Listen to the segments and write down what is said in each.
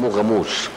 بيسموه غموس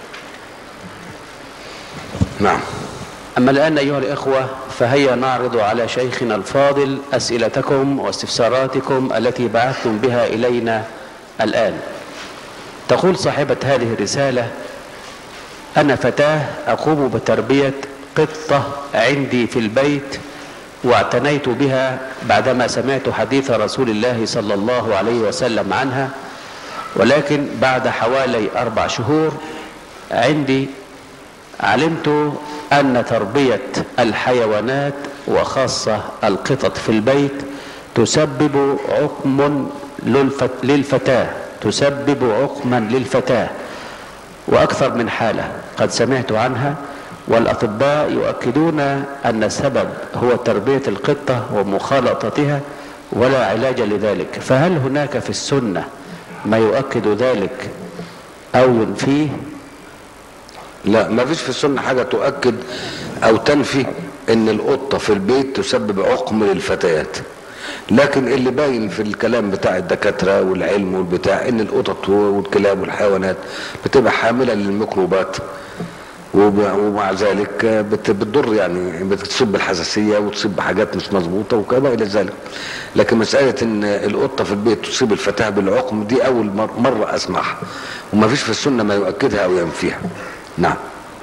نعم أما الآن أيها الإخوة فهيا نعرض على شيخنا الفاضل أسئلتكم واستفساراتكم التي بعثتم بها إلينا الآن تقول صاحبة هذه الرسالة أنا فتاة أقوم بتربية قطة عندي في البيت واعتنيت بها بعدما سمعت حديث رسول الله صلى الله عليه وسلم عنها ولكن بعد حوالي أربع شهور عندي علمت أن تربية الحيوانات وخاصة القطط في البيت تسبب عقم للفتاة تسبب عقما للفتاة وأكثر من حالة قد سمعت عنها والأطباء يؤكدون أن السبب هو تربية القطة ومخالطتها ولا علاج لذلك فهل هناك في السنة ما يؤكد ذلك أو ينفيه لا ما فيش في السنة حاجة تؤكد أو تنفي أن القطة في البيت تسبب عقم للفتيات لكن اللي باين في الكلام بتاع الدكاترة والعلم والبتاع ان القطط والكلاب والحيوانات بتبقى حاملة للميكروبات ومع ذلك بتضر يعني بتصيب بالحساسية وتصيب بحاجات مش مظبوطة وكما إلى ذلك لكن مسألة ان القطة في البيت تصيب الفتاة بالعقم دي أول مرة أسمعها وما فيش في السنة ما يؤكدها أو ينفيها نعم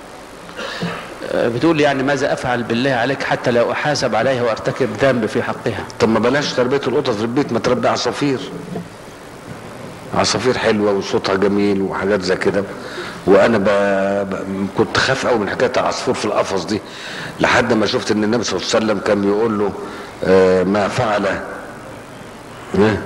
بتقول يعني ماذا افعل بالله عليك حتى لو احاسب عليها وارتكب ذنب في حقها طب ما بلاش تربيه القطط في البيت ما تربي عصافير عصافير حلوه وصوتها جميل وحاجات زي كده وانا ب... ب... كنت خاف قوي من حكايه العصفور في القفص دي لحد ما شفت ان النبي صلى الله عليه وسلم كان بيقول له آه ما فعل آه؟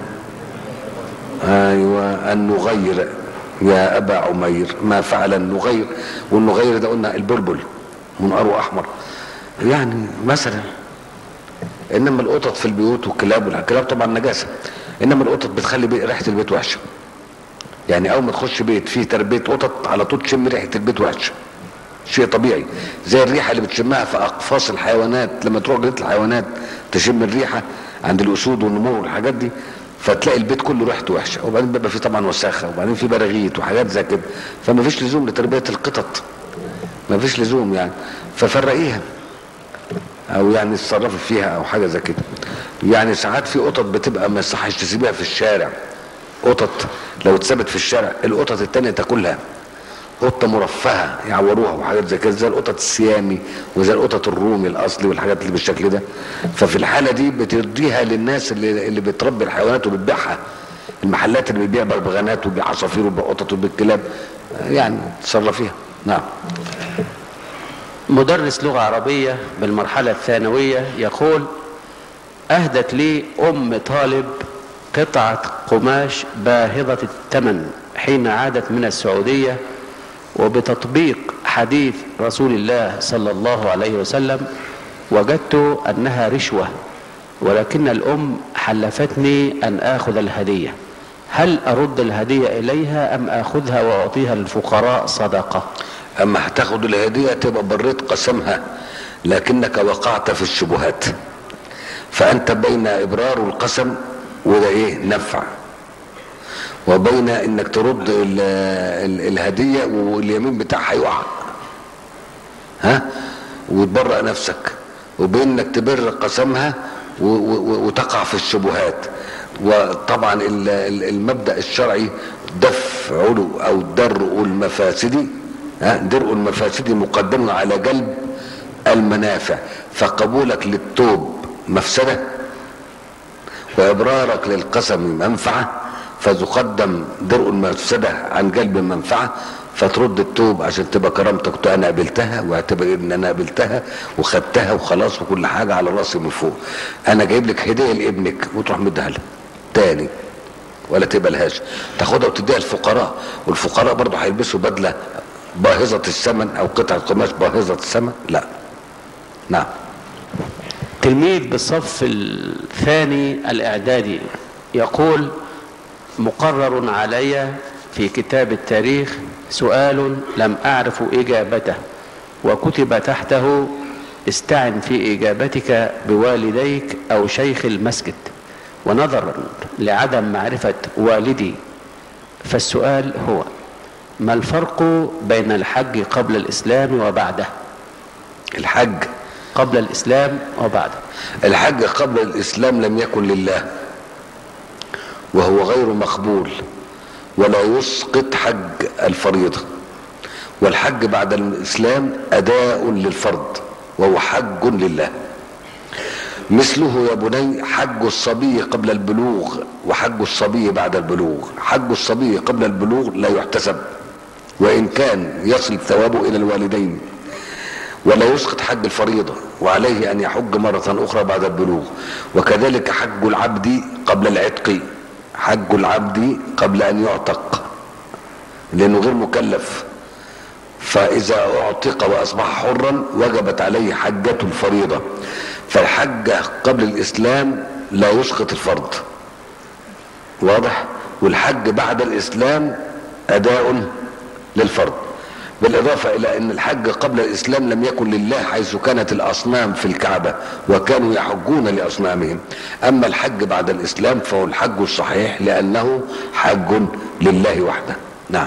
ايوه ان نغير يا ابا عمير ما فعل النغير والنغير ده قلنا البلبل منقاره احمر يعني مثلا انما القطط في البيوت والكلاب والكلاب طبعا نجاسه انما القطط بتخلي بي... ريحه البيت وحشه يعني اول ما تخش بيت فيه تربيه قطط على طول تشم ريحه البيت وحشه شيء طبيعي زي الريحه اللي بتشمها في اقفاص الحيوانات لما تروح جنينه الحيوانات تشم الريحه عند الاسود والنمور والحاجات دي فتلاقي البيت كله ريحته وحشه وبعدين بيبقى فيه طبعا وساخه وبعدين فيه براغيث وحاجات زي كده فما فيش لزوم لتربيه القطط ما فيش لزوم يعني ففرقيها او يعني اتصرفي فيها او حاجه زي كده يعني ساعات في قطط بتبقى ما يصحش تسيبيها في الشارع قطط لو اتثبت في الشارع القطط التانية تاكلها قطه مرفهه يعوروها وحاجات زي كده زي القطط السيامي وزي القطط الرومي الاصلي والحاجات اللي بالشكل ده ففي الحاله دي بتديها للناس اللي اللي بتربي الحيوانات وبتبيعها المحلات اللي بتبيع بغبغانات وبيع عصافير وبيع قطط وبيع كلاب يعني تصرفيها نعم مدرس لغة عربية بالمرحلة الثانوية يقول أهدت لي أم طالب قطعة قماش باهظة الثمن حين عادت من السعودية وبتطبيق حديث رسول الله صلى الله عليه وسلم وجدت أنها رشوة ولكن الأم حلفتني أن آخذ الهدية هل أرد الهدية إليها أم آخذها وأعطيها للفقراء صدقة اما هتاخد الهدية تبقى بريت قسمها لكنك وقعت في الشبهات فانت بين ابرار القسم وده ايه نفع وبين انك ترد ال ال الهدية واليمين بتاعها يقع ها وتبرأ نفسك وبين انك تبر قسمها وتقع في الشبهات وطبعا المبدأ الشرعي دفع او درء المفاسد درء المفاسد مقدم على جلب المنافع فقبولك للتوب مفسدة وإبرارك للقسم منفعة فتقدم درء المفسدة عن جلب المنفعة فترد التوب عشان تبقى كرامتك انا قابلتها واعتبر ان انا قابلتها وخدتها وخلاص وكل حاجه على راسي من فوق انا جايب لك هديه لابنك وتروح مديها لها تاني ولا تقبلهاش تاخدها وتديها للفقراء والفقراء برضه هيلبسوا بدله باهظة الثمن او قطعة قماش باهظة الثمن لا نعم تلميذ بالصف الثاني الاعدادي يقول مقرر علي في كتاب التاريخ سؤال لم اعرف اجابته وكتب تحته استعن في اجابتك بوالديك او شيخ المسجد ونظرا لعدم معرفة والدي فالسؤال هو ما الفرق بين الحج قبل الإسلام وبعده الحج قبل الإسلام وبعده الحج قبل الإسلام لم يكن لله وهو غير مقبول ولا يسقط حج الفريضة والحج بعد الإسلام أداء للفرض وهو حج لله مثله يا بني حج الصبي قبل البلوغ وحج الصبي بعد البلوغ حج الصبي قبل البلوغ لا يحتسب وإن كان يصل ثوابه إلى الوالدين ولا يسقط حج الفريضة وعليه أن يحج مرة أخرى بعد البلوغ وكذلك حج العبد قبل العتق حج العبد قبل أن يعتق لأنه غير مكلف فإذا أعتق وأصبح حرا وجبت عليه حجة الفريضة فالحجة قبل الإسلام لا يسقط الفرض واضح والحج بعد الإسلام أداء للفرض بالإضافة إلى أن الحج قبل الإسلام لم يكن لله حيث كانت الأصنام في الكعبة وكانوا يحجون لأصنامهم أما الحج بعد الإسلام فهو الحج الصحيح لأنه حج لله وحده نعم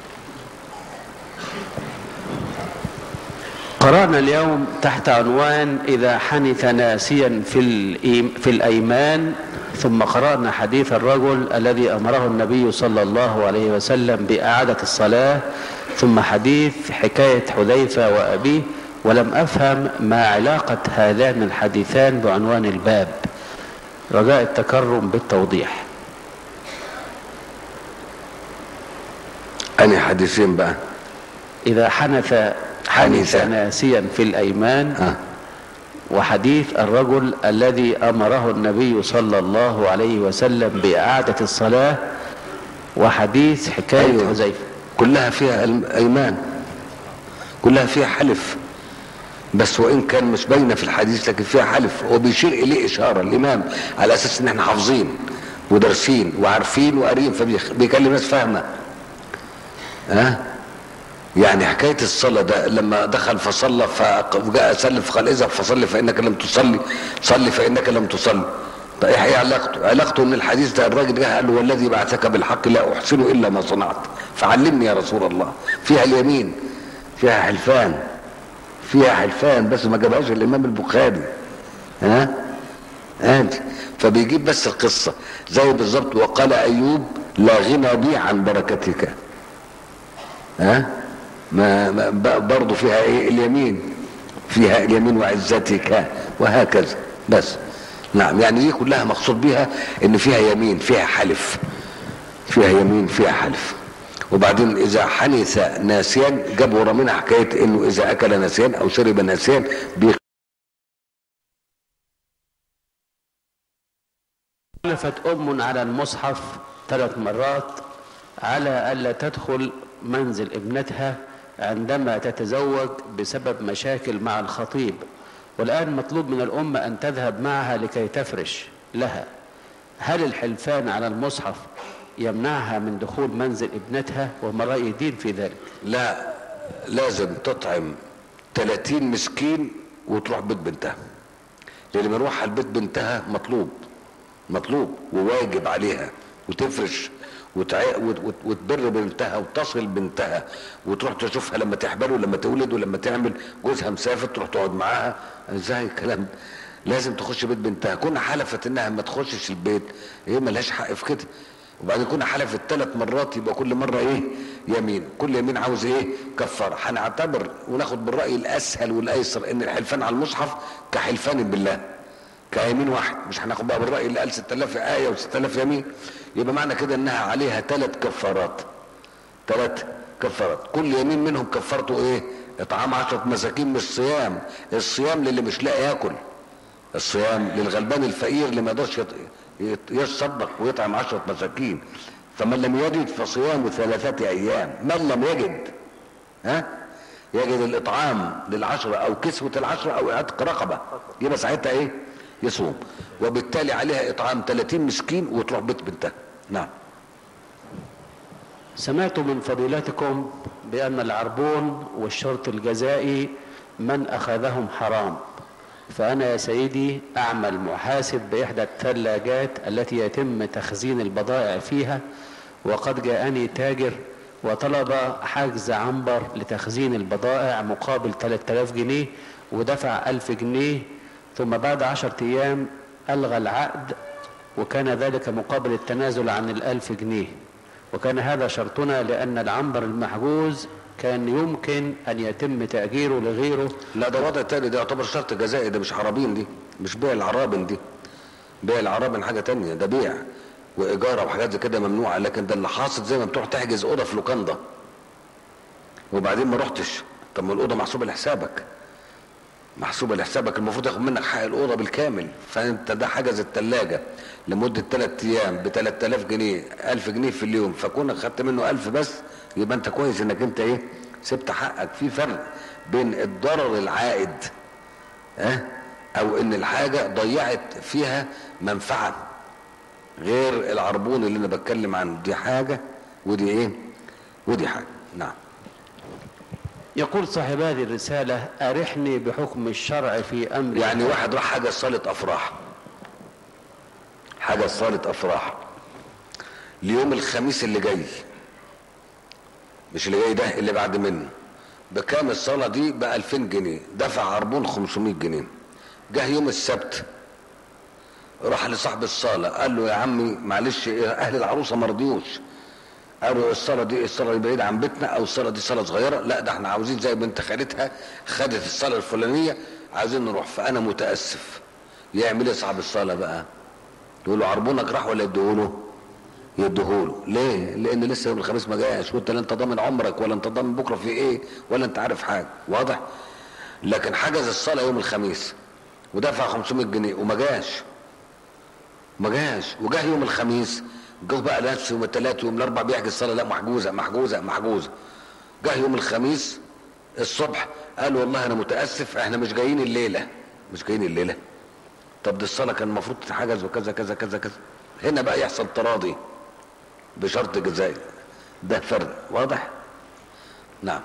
قرأنا اليوم تحت عنوان إذا حنث ناسيا في, الإيم في الأيمان ثم قرأنا حديث الرجل الذي أمره النبي صلى الله عليه وسلم بإعادة الصلاة ثم حديث حكاية حذيفة وأبيه ولم أفهم ما علاقة هذان الحديثان بعنوان الباب رجاء التكرم بالتوضيح أني حديثين بقى إذا حنث حنث ناسيا في الأيمان آه. وحديث الرجل الذي أمره النبي صلى الله عليه وسلم بإعادة الصلاة وحديث حكاية أيوة. حذيفة كلها فيها الم- أيمان كلها فيها حلف بس وإن كان مش باينة في الحديث لكن فيها حلف هو بيشير إليه إشارة الإمام على أساس إن إحنا حافظين ودارسين وعارفين وقارين فبيكلم ناس فاهمة ها يعني حكاية الصلاة ده لما دخل فصلى فجاء سلم فقال اذهب فصلي فإنك لم تصلي صلي فإنك لم تصلي طيب ايه علاقته؟ علاقته ان الحديث ده الراجل جه قال له والذي بعثك بالحق لا احسن الا ما صنعت فعلمني يا رسول الله فيها اليمين فيها حلفان فيها حلفان بس ما جابهاش الامام البخاري ها ادي فبيجيب بس القصه زي بالظبط وقال ايوب لا غنى بي عن بركتك ها ما, ما ب- برضه فيها ايه اليمين فيها اليمين وعزتك وهكذا بس نعم يعني دي كلها مقصود بها ان فيها يمين فيها حلف فيها يمين فيها حلف وبعدين اذا حنث ناسيا جاب ورا منها حكايه انه اذا اكل ناسيا او شرب ناسيا بي حلفت أم على المصحف ثلاث مرات على ألا تدخل منزل ابنتها عندما تتزوج بسبب مشاكل مع الخطيب والآن مطلوب من الأم أن تذهب معها لكي تفرش لها هل الحلفان على المصحف يمنعها من دخول منزل ابنتها وما رأي الدين في ذلك لا لازم تطعم 30 مسكين وتروح بيت بنتها لان مروحها لبيت بنتها مطلوب مطلوب وواجب عليها وتفرش وتع... وت... وت... وتبر بنتها وتصل بنتها وتروح تشوفها لما تحبل ولما تولد ولما تعمل جوزها مسافر تروح تقعد معاها ازاي الكلام ده؟ لازم تخش بيت بنتها كون حلفت انها ما تخشش البيت هي ملهاش حق في كده وبعدين كنا حلفت ثلاث مرات يبقى كل مره ايه يمين كل يمين عاوز ايه كفاره هنعتبر وناخد بالراي الاسهل والايسر ان الحلفان على المصحف كحلفان بالله كيمين واحد مش هناخد بقى بالراي اللي قال 6000 ايه و6000 يمين يبقى معنى كده انها عليها ثلاث كفارات ثلاث كفارات كل يمين منهم كفارته ايه اطعام عشرة مساكين مش صيام الصيام للي مش لاقي ياكل الصيام للغلبان الفقير اللي ما يقدرش يط- يط- يتصدق ويطعم عشرة مساكين فمن لم يجد فصيام ثلاثة ايام من لم يجد ها يجد الاطعام للعشرة او كسوة العشرة او عتق رقبة يبقى ساعتها ايه يصوم وبالتالي عليها اطعام 30 مسكين وتروح بيت بنتها نعم سمعت من فضيلتكم بأن العربون والشرط الجزائي من أخذهم حرام فأنا يا سيدي أعمل محاسب بإحدى الثلاجات التي يتم تخزين البضائع فيها وقد جاءني تاجر وطلب حجز عنبر لتخزين البضائع مقابل 3000 جنيه ودفع 1000 جنيه ثم بعد عشرة أيام ألغى العقد وكان ذلك مقابل التنازل عن الألف جنيه وكان هذا شرطنا لأن العنبر المحجوز كان يمكن أن يتم تأجيره لغيره لا ده وضع تاني ده يعتبر شرط جزائي ده مش عرابين دي مش بيع العرابن دي بيع العرابن حاجة تانية ده بيع وإيجار وحاجات زي كده ممنوعة لكن ده اللي حاصل زي ما بتروح تحجز أوضة في لوكاندا وبعدين ما رحتش طب ما الأوضة محسوبة لحسابك محسوبة لحسابك المفروض ياخد منك حق الأوضة بالكامل فأنت ده حجز التلاجة لمدة 3 أيام ب 3000 جنيه 1000 جنيه في اليوم فكونك خدت منه 1000 بس يبقى أنت كويس إنك أنت إيه سبت حقك في فرق بين الضرر العائد ها أو إن الحاجة ضيعت فيها منفعة غير العربون اللي أنا بتكلم عنه دي حاجة ودي إيه ودي حاجة نعم يقول صاحب هذه الرسالة أرحني بحكم الشرع في أمر يعني واحد راح حاجة صالة أفراح حاجة صالة أفراح ليوم الخميس اللي جاي مش اللي جاي ده اللي بعد منه بكام الصلاة دي ب 2000 جنيه دفع عربون 500 جنيه جه يوم السبت راح لصاحب الصالة قال له يا عمي معلش إيه، أهل العروسة ما رضيوش قالوا الصلاة دي الصلاة دي بعيدة عن بيتنا أو الصلاة دي صلاة صغيرة لا ده احنا عاوزين زي بنت خالتها خدت الصلاة الفلانية عايزين نروح فأنا متأسف يعمل ايه صاحب الصلاة بقى يقول له عربونك راح ولا يديهوله يديهوله ليه لان لسه يوم الخميس ما جاش وانت لا انت ضامن عمرك ولا انت ضامن بكره في ايه ولا انت عارف حاجه واضح لكن حجز الصلاه يوم الخميس ودفع 500 جنيه وما جاش ما جاش وجاه يوم الخميس جه بقى نفس يوم الثلاث يوم الاربع بيحجز الصلاه لا محجوزه محجوزه محجوزه جه يوم الخميس الصبح قال والله انا متاسف احنا مش جايين الليله مش جايين الليله طب دي الصلاه كان المفروض تتحجز وكذا كذا كذا كذا هنا بقى يحصل تراضي بشرط جزائي ده فرق واضح نعم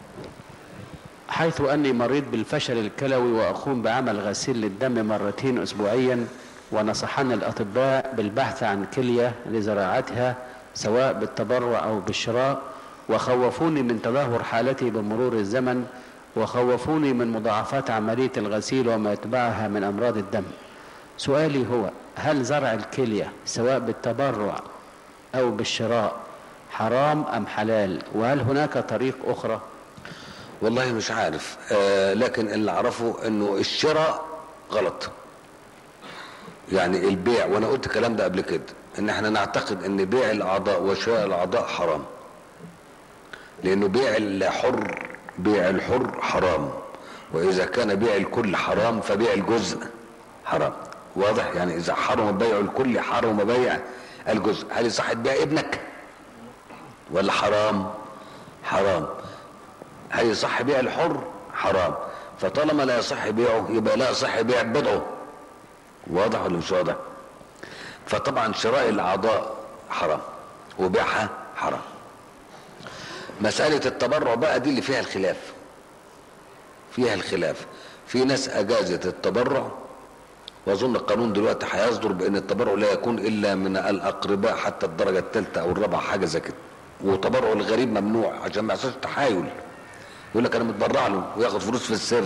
حيث أني مريض بالفشل الكلوي وأقوم بعمل غسيل للدم مرتين أسبوعيا ونصحني الأطباء بالبحث عن كلية لزراعتها سواء بالتبرع أو بالشراء وخوفوني من تدهور حالتي بمرور الزمن وخوفوني من مضاعفات عملية الغسيل وما يتبعها من أمراض الدم سؤالي هو هل زرع الكلية سواء بالتبرع أو بالشراء حرام أم حلال وهل هناك طريق أخرى والله مش عارف آه لكن اللي اعرفه انه الشراء غلط يعني البيع وانا قلت الكلام ده قبل كده ان احنا نعتقد ان بيع الاعضاء وشراء الاعضاء حرام لانه بيع الحر بيع الحر حرام واذا كان بيع الكل حرام فبيع الجزء حرام واضح يعني اذا حرم بيع الكل حرم بيع الجزء هل يصح تبيع ابنك ولا حرام حرام هل يصح بيع الحر حرام فطالما لا يصح بيعه يبقى لا يصح بيع بضعه واضح ولا مش واضح فطبعا شراء الاعضاء حرام وبيعها حرام مسألة التبرع بقى دي اللي فيها الخلاف فيها الخلاف في ناس أجازت التبرع وأظن القانون دلوقتي هيصدر بأن التبرع لا يكون إلا من الأقرباء حتى الدرجة الثالثة أو الرابعة حاجة زي كده وتبرع الغريب ممنوع عشان ما يحصلش تحايل يقول لك أنا متبرع له وياخد فلوس في السر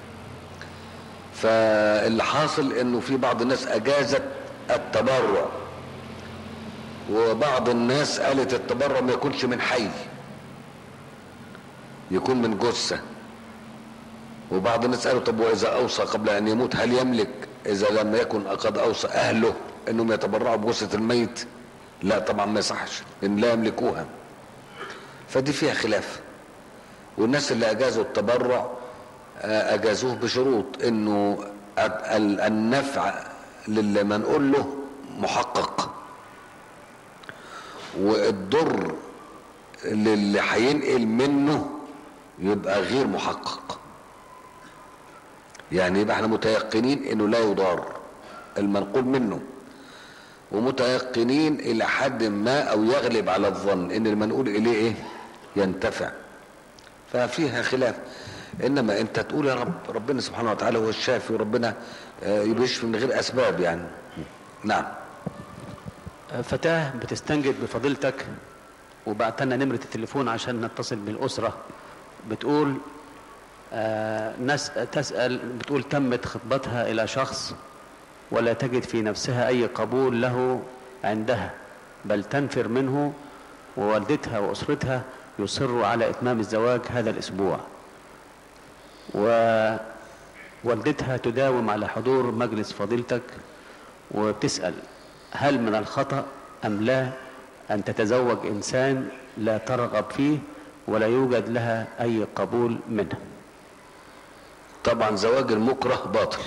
فاللي حاصل انه في بعض الناس اجازت التبرع وبعض الناس قالت التبرع ما يكونش من حي يكون من جثه وبعض الناس قالوا طب واذا اوصى قبل ان يموت هل يملك اذا لم يكن قد اوصى اهله انهم يتبرعوا بجثه الميت لا طبعا ما يصحش ان لا يملكوها فدي فيها خلاف والناس اللي اجازوا التبرع اجازوه بشروط انه النفع للي منقول له محقق والضر للي هينقل منه يبقى غير محقق يعني يبقى احنا متيقنين انه لا يضار المنقول منه ومتيقنين الى حد ما او يغلب على الظن ان المنقول اليه ايه ينتفع ففيها خلاف انما انت تقول يا رب ربنا سبحانه وتعالى هو الشافي وربنا يشفي من غير اسباب يعني نعم فتاة بتستنجد بفضيلتك وبعت لنا نمرة التليفون عشان نتصل بالأسرة بتقول آه ناس تسأل بتقول تمت خطبتها إلى شخص ولا تجد في نفسها أي قبول له عندها بل تنفر منه ووالدتها وأسرتها يصروا على إتمام الزواج هذا الأسبوع ووالدتها تداوم على حضور مجلس فضيلتك وبتسأل هل من الخطأ أم لا أن تتزوج إنسان لا ترغب فيه ولا يوجد لها أي قبول منه طبعا زواج المكره باطل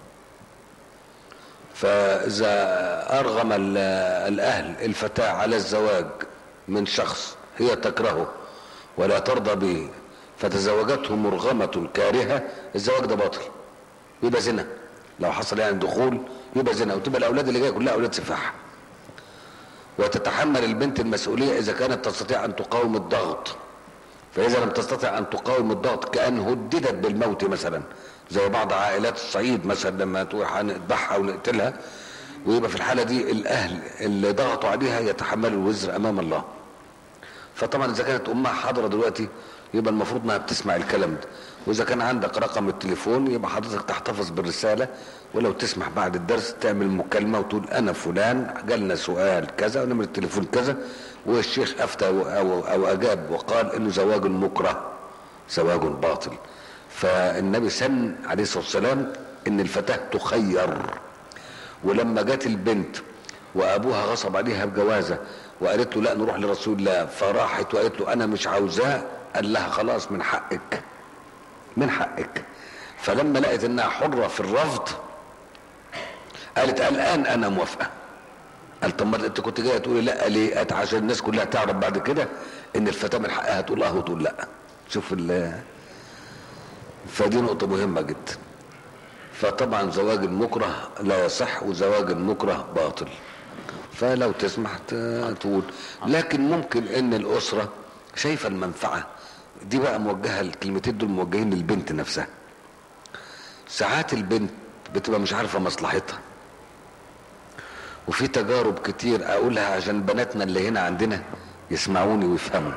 فإذا أرغم ال- الأهل الفتاة على الزواج من شخص هي تكرهه ولا ترضى به فتزوجته مرغمة كارهة الزواج ده باطل يبقى زنا لو حصل يعني دخول يبقى زنا وتبقى الأولاد اللي جاية كلها أولاد سفاح وتتحمل البنت المسؤولية إذا كانت تستطيع أن تقاوم الضغط فإذا لم تستطع أن تقاوم الضغط كأن هددت بالموت مثلا زي بعض عائلات الصعيد مثلا لما تقول هنذبحها ونقتلها ويبقى في الحالة دي الأهل اللي ضغطوا عليها يتحملوا الوزر أمام الله فطبعا إذا كانت أمها حاضرة دلوقتي يبقى المفروض انها بتسمع الكلام ده واذا كان عندك رقم التليفون يبقى حضرتك تحتفظ بالرساله ولو تسمح بعد الدرس تعمل مكالمه وتقول انا فلان جالنا سؤال كذا ونمر التليفون كذا والشيخ افتى او او, أو اجاب وقال انه زواج مكره زواج باطل فالنبي سن عليه الصلاه والسلام ان الفتاه تخير ولما جت البنت وابوها غصب عليها بجوازه وقالت له لا نروح لرسول الله فراحت وقالت له انا مش عاوزاه قال لها خلاص من حقك من حقك فلما لقت انها حره في الرفض قالت الان انا موافقه قال طب ما انت كنت جايه تقولي لا ليه؟ قالت عشان الناس كلها تعرف بعد كده ان الفتاه من حقها تقول اه وتقول لا شوف ال فدي نقطه مهمه جدا فطبعا زواج المكره لا يصح وزواج المكره باطل فلو تسمح ت- تقول لكن ممكن ان الاسره شايفه المنفعه دي بقى موجهه الكلمتين دول موجهين للبنت نفسها ساعات البنت بتبقى مش عارفه مصلحتها وفي تجارب كتير اقولها عشان بناتنا اللي هنا عندنا يسمعوني ويفهموا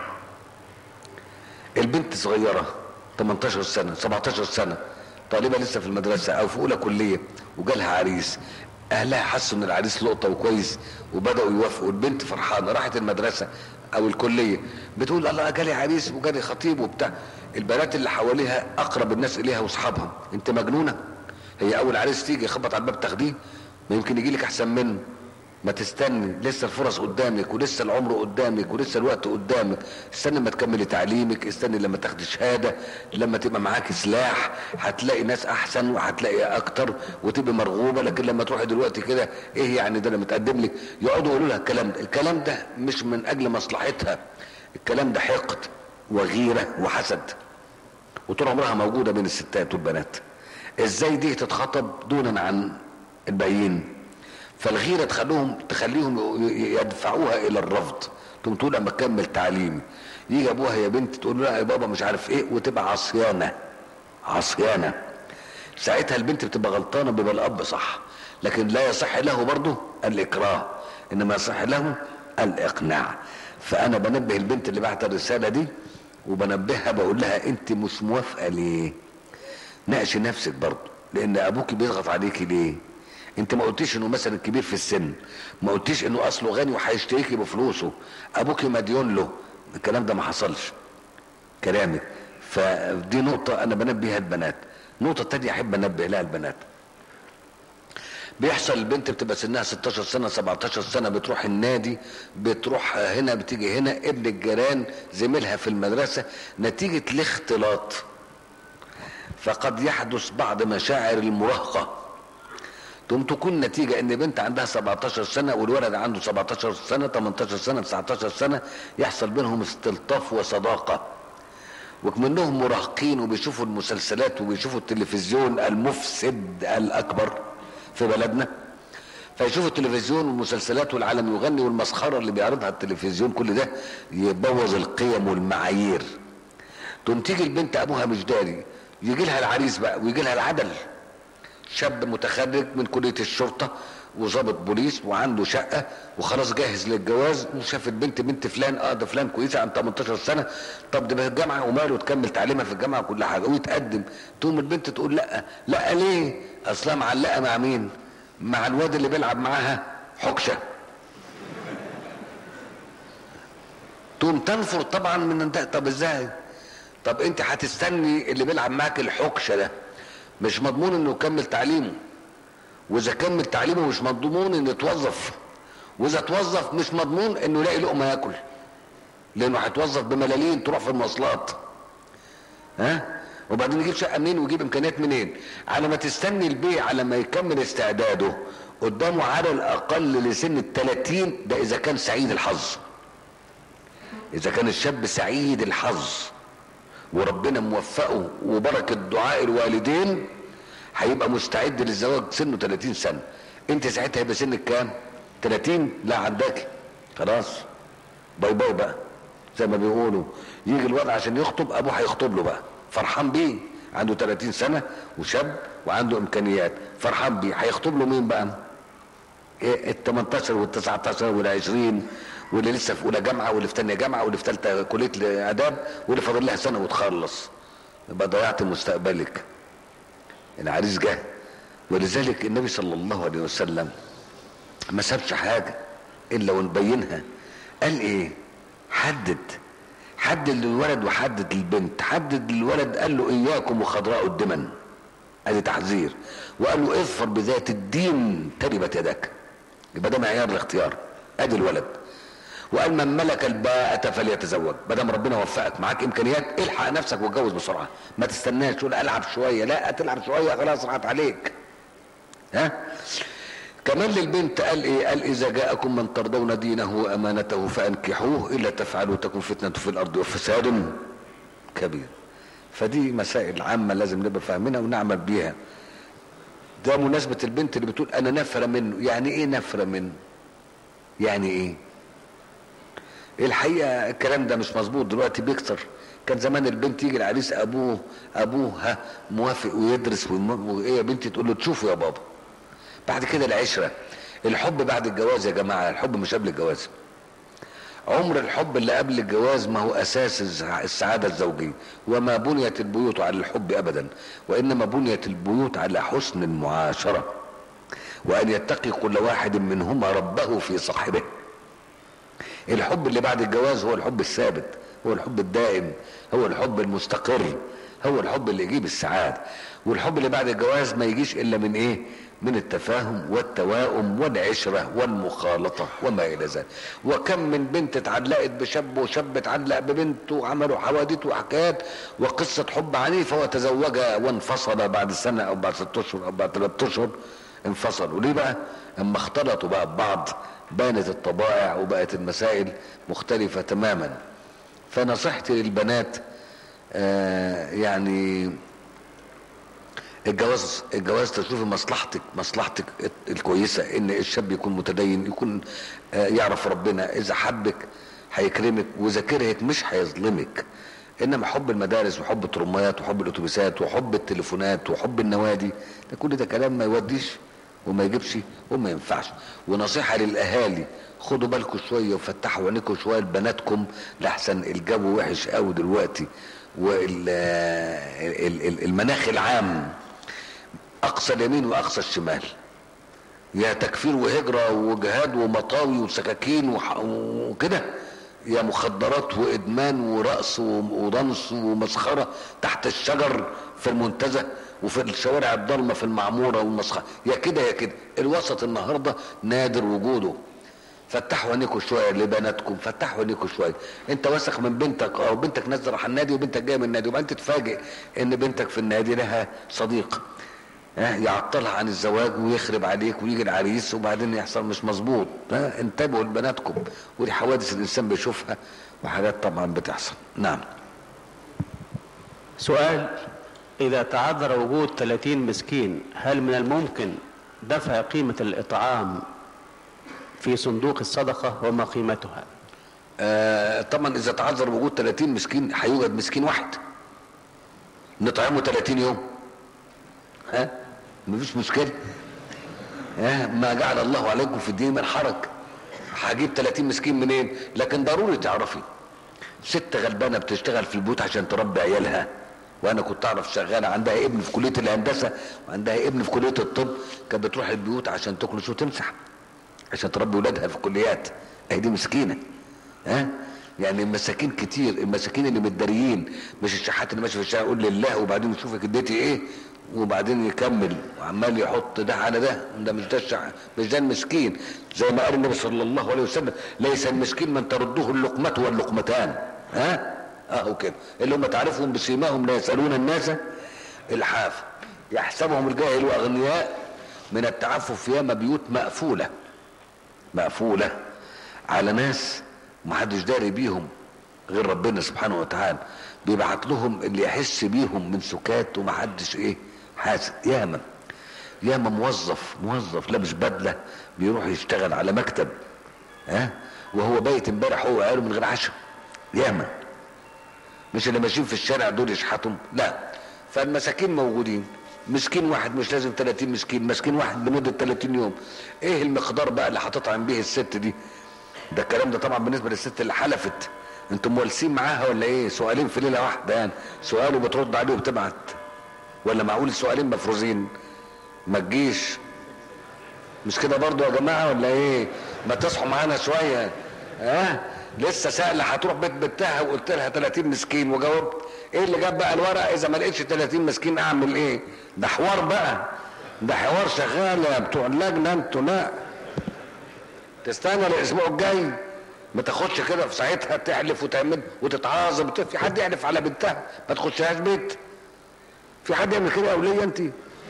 البنت صغيره 18 سنه 17 سنه طالبه لسه في المدرسه او في اولى كليه وجالها عريس اهلها حسوا ان العريس لقطه وكويس وبداوا يوافقوا البنت فرحانه راحت المدرسه او الكليه بتقول الله جالي عريس وجالي خطيب وبتاع البنات اللي حواليها اقرب الناس اليها واصحابها انت مجنونه هي اول عريس تيجي يخبط على الباب تاخديه ما يمكن يجي لك احسن منه ما تستني لسه الفرص قدامك ولسه العمر قدامك ولسه الوقت قدامك استني لما تكملي تعليمك استني لما تاخدي شهاده لما تبقى معاك سلاح هتلاقي ناس احسن وهتلاقي اكتر وتبقى مرغوبه لكن لما تروحي دلوقتي كده ايه يعني ده انا متقدم لك يقعدوا يقولوا لها الكلام ده الكلام ده مش من اجل مصلحتها الكلام ده حقد وغيره وحسد وطول عمرها موجوده بين الستات والبنات ازاي دي تتخطب دونا عن الباقيين فالغيره تخليهم تخليهم يدفعوها الى الرفض تقوم تقول اما اكمل تعليمي يجي ابوها يا بنت تقول له لا يا بابا مش عارف ايه وتبقى عصيانه عصيانه ساعتها البنت بتبقى غلطانه بيبقى الاب صح لكن لا يصح له برضه الاكراه انما يصح له الاقناع فانا بنبه البنت اللي بعت الرساله دي وبنبهها بقول لها انت مش موافقه ليه ناقشي نفسك برضه لان ابوك بيضغط عليكي ليه انت ما قلتيش انه مثلا كبير في السن ما قلتيش انه اصله غني وهيشتريكي بفلوسه ابوك مديون له الكلام ده ما حصلش كلامي فدي نقطة أنا بنبه بيها البنات نقطة تانية أحب أنبه لها البنات بيحصل البنت بتبقى سنها 16 سنة 17 سنة بتروح النادي بتروح هنا بتيجي هنا ابن الجيران زميلها في المدرسة نتيجة الاختلاط فقد يحدث بعض مشاعر المراهقة تقوم تكون نتيجة ان بنت عندها 17 سنة والولد عنده 17 سنة 18 سنة 19 سنة يحصل بينهم استلطاف وصداقة وكمنهم مراهقين وبيشوفوا المسلسلات وبيشوفوا التلفزيون المفسد الأكبر في بلدنا فيشوفوا التلفزيون والمسلسلات والعالم يغني والمسخرة اللي بيعرضها التلفزيون كل ده يبوظ القيم والمعايير تقوم تيجي البنت أبوها مش داري يجي لها العريس بقى ويجي لها العدل شاب متخرج من كلية الشرطة وظابط بوليس وعنده شقه وخلاص جاهز للجواز وشاف البنت بنت فلان اه ده فلان كويسه عن 18 سنه طب ده في الجامعه وماله تكمل تعليمها في الجامعه كل حاجه ويتقدم تقوم البنت تقول لا لا ليه اصلا معلقه مع مين مع الواد اللي بيلعب معاها حكشه تقوم تنفر طبعا من ده طب ازاي طب انت هتستني اللي بيلعب معاك الحكشه ده مش مضمون انه يكمل تعليمه واذا كمل تعليمه مش مضمون انه يتوظف واذا توظف مش مضمون انه يلاقي لقمه ياكل لانه هيتوظف بملالين تروح في المواصلات ها وبعدين يجيب شقه منين ويجيب امكانيات منين على ما تستني البيع على ما يكمل استعداده قدامه على الاقل لسن ال 30 ده اذا كان سعيد الحظ اذا كان الشاب سعيد الحظ وربنا موفقه وبركه دعاء الوالدين هيبقى مستعد للزواج سنه 30 سنه انت ساعتها هيبقى سنك كام 30 لا عداك خلاص باي باي بقى زي ما بيقولوا يجي الوضع عشان يخطب ابوه هيخطب له بقى فرحان بيه عنده 30 سنه وشاب وعنده امكانيات فرحان بيه هيخطب له مين بقى إيه ال 18 وال 19 وال 20 واللي لسه في اولى جامعه واللي في ثانيه جامعه واللي في ثالثه كليه اداب واللي فاضل لها سنه وتخلص يبقى ضيعت مستقبلك العريس جه ولذلك النبي صلى الله عليه وسلم ما سابش حاجه الا ونبينها قال ايه حدد حدد للولد وحدد للبنت حدد للولد قال له اياكم وخضراء الدمن ادي تحذير وقال له اظفر بذات الدين تربت يدك يبقى ده معيار الاختيار ادي الولد وقال من ملك الباءة فليتزوج ما دام ربنا وفقك معاك امكانيات الحق نفسك واتجوز بسرعه ما تستناش تقول العب شويه لا تلعب شويه خلاص راحت عليك ها كمان للبنت قال ايه قال اذا جاءكم من ترضون دينه وامانته فانكحوه الا تفعلوا تكن فتنه في الارض وفساد كبير فدي مسائل عامه لازم نبقى فاهمينها ونعمل بيها ده مناسبه البنت اللي بتقول انا نفره منه يعني ايه نفره منه يعني ايه الحقيقه الكلام ده مش مظبوط دلوقتي بيكتر كان زمان البنت يجي العريس ابوه ابوها موافق ويدرس وايه يا بنتي تقول له تشوفه يا بابا بعد كده العشره الحب بعد الجواز يا جماعه الحب مش قبل الجواز عمر الحب اللي قبل الجواز ما هو اساس السعاده الزوجيه وما بنيت البيوت على الحب ابدا وانما بنيت البيوت على حسن المعاشره وان يتقي كل واحد منهما ربه في صاحبه الحب اللي بعد الجواز هو الحب الثابت هو الحب الدائم هو الحب المستقر هو الحب اللي يجيب السعادة والحب اللي بعد الجواز ما يجيش إلا من إيه من التفاهم والتواؤم والعشرة والمخالطة وما إلى ذلك وكم من بنت اتعلقت بشاب وشاب اتعلق ببنت وعملوا حوادث وحكايات وقصة حب عنيفة وتزوجها وانفصل بعد سنة أو بعد ست أشهر أو بعد ثلاثة أشهر انفصلوا ليه بقى؟ اما اختلطوا بقى ببعض بانت الطبائع وبقت المسائل مختلفة تماما فنصيحتي للبنات آه يعني الجواز الجواز تشوفي مصلحتك مصلحتك الكويسة ان الشاب يكون متدين يكون آه يعرف ربنا اذا حبك هيكرمك واذا كرهك مش هيظلمك انما حب المدارس وحب الترميات وحب الاتوبيسات وحب التليفونات وحب النوادي ده كل ده كلام ما يوديش وما يجيبش وما ينفعش ونصيحة للأهالي خدوا بالكم شوية وفتحوا عينيكم شوية لبناتكم لحسن الجو وحش قوي دلوقتي والمناخ العام أقصى اليمين وأقصى الشمال يا تكفير وهجرة وجهاد ومطاوي وسكاكين وكده يا مخدرات وإدمان ورقص ودنس ومسخرة تحت الشجر في المنتزه وفي الشوارع الضلمة في المعمورة والمسخرة يا كده يا كده الوسط النهاردة نادر وجوده فتحوا عينيكم شويه لبناتكم فتحوا عينيكم شويه انت واثق من بنتك او بنتك نازله راح النادي وبنتك جايه من النادي وبعدين تتفاجئ ان بنتك في النادي لها صديق ها يعطلها عن الزواج ويخرب عليك ويجي العريس وبعدين يحصل مش مظبوط ها انتبهوا لبناتكم ودي حوادث الانسان بيشوفها وحاجات طبعا بتحصل نعم سؤال إذا تعذر وجود 30 مسكين هل من الممكن دفع قيمة الإطعام في صندوق الصدقة وما قيمتها آه طبعا اذا تعذر وجود 30 مسكين هيوجد مسكين واحد نطعمه 30 يوم ها مفيش مشكله ها ما جعل الله عليكم في الدين من حرج هجيب 30 مسكين منين لكن ضروري تعرفي ست غلبانه بتشتغل في البيوت عشان تربي عيالها وانا كنت اعرف شغاله عندها ابن في كليه الهندسه وعندها ابن في كليه الطب كانت بتروح البيوت عشان تكنس وتمسح عشان تربي ولادها في الكليات اهي دي مسكينه ها يعني المساكين كتير المساكين اللي متداريين مش الشحات اللي ماشي في الشارع يقول لله وبعدين يشوفك اديتي ايه وبعدين يكمل وعمال يحط ده على ده ده مش ده الشح... مش ده المسكين زي ما قال النبي صلى الله عليه وسلم ليس المسكين من ترده اللقمة واللقمتان ها اهو كده اللي هم تعرفهم بسيماهم لا يسألون الناس الحاف يحسبهم الجاهل واغنياء من التعفف ياما بيوت مقفولة مقفولة على ناس محدش داري بيهم غير ربنا سبحانه وتعالى بيبعت لهم اللي يحس بيهم من سكات ومحدش ايه حاسس ياما ياما موظف موظف لابس بدله بيروح يشتغل على مكتب ها وهو بايت امبارح هو وعياله من غير عشاء ياما مش اللي ماشيين في الشارع دول يشحتهم لا فالمساكين موجودين مسكين واحد مش لازم 30 مسكين مسكين واحد لمده 30 يوم ايه المقدار بقى اللي هتطعم به الست دي ده الكلام ده طبعا بالنسبه للست اللي حلفت انتم موالسين معاها ولا ايه سؤالين في ليله واحده يعني سؤال وبترد عليه وبتبعت ولا معقول السؤالين مفروزين ما تجيش مش كده برضو يا جماعه ولا ايه ما تصحوا معانا شويه ها أه؟ لسه سائله هتروح بيت بنتها وقلت لها 30 مسكين وجاوبت ايه اللي جاب بقى الورقه اذا ما لقيتش 30 مسكين اعمل ايه ده حوار بقى ده حوار شغال يا بتوع اللجنه انتوا لا تستنى الاسبوع الجاي ما تاخدش كده في ساعتها تحلف وتعمل وتتعاظم في حد يحلف على بنتها ما تخشهاش بيت في حد يعمل كده يا وليه انت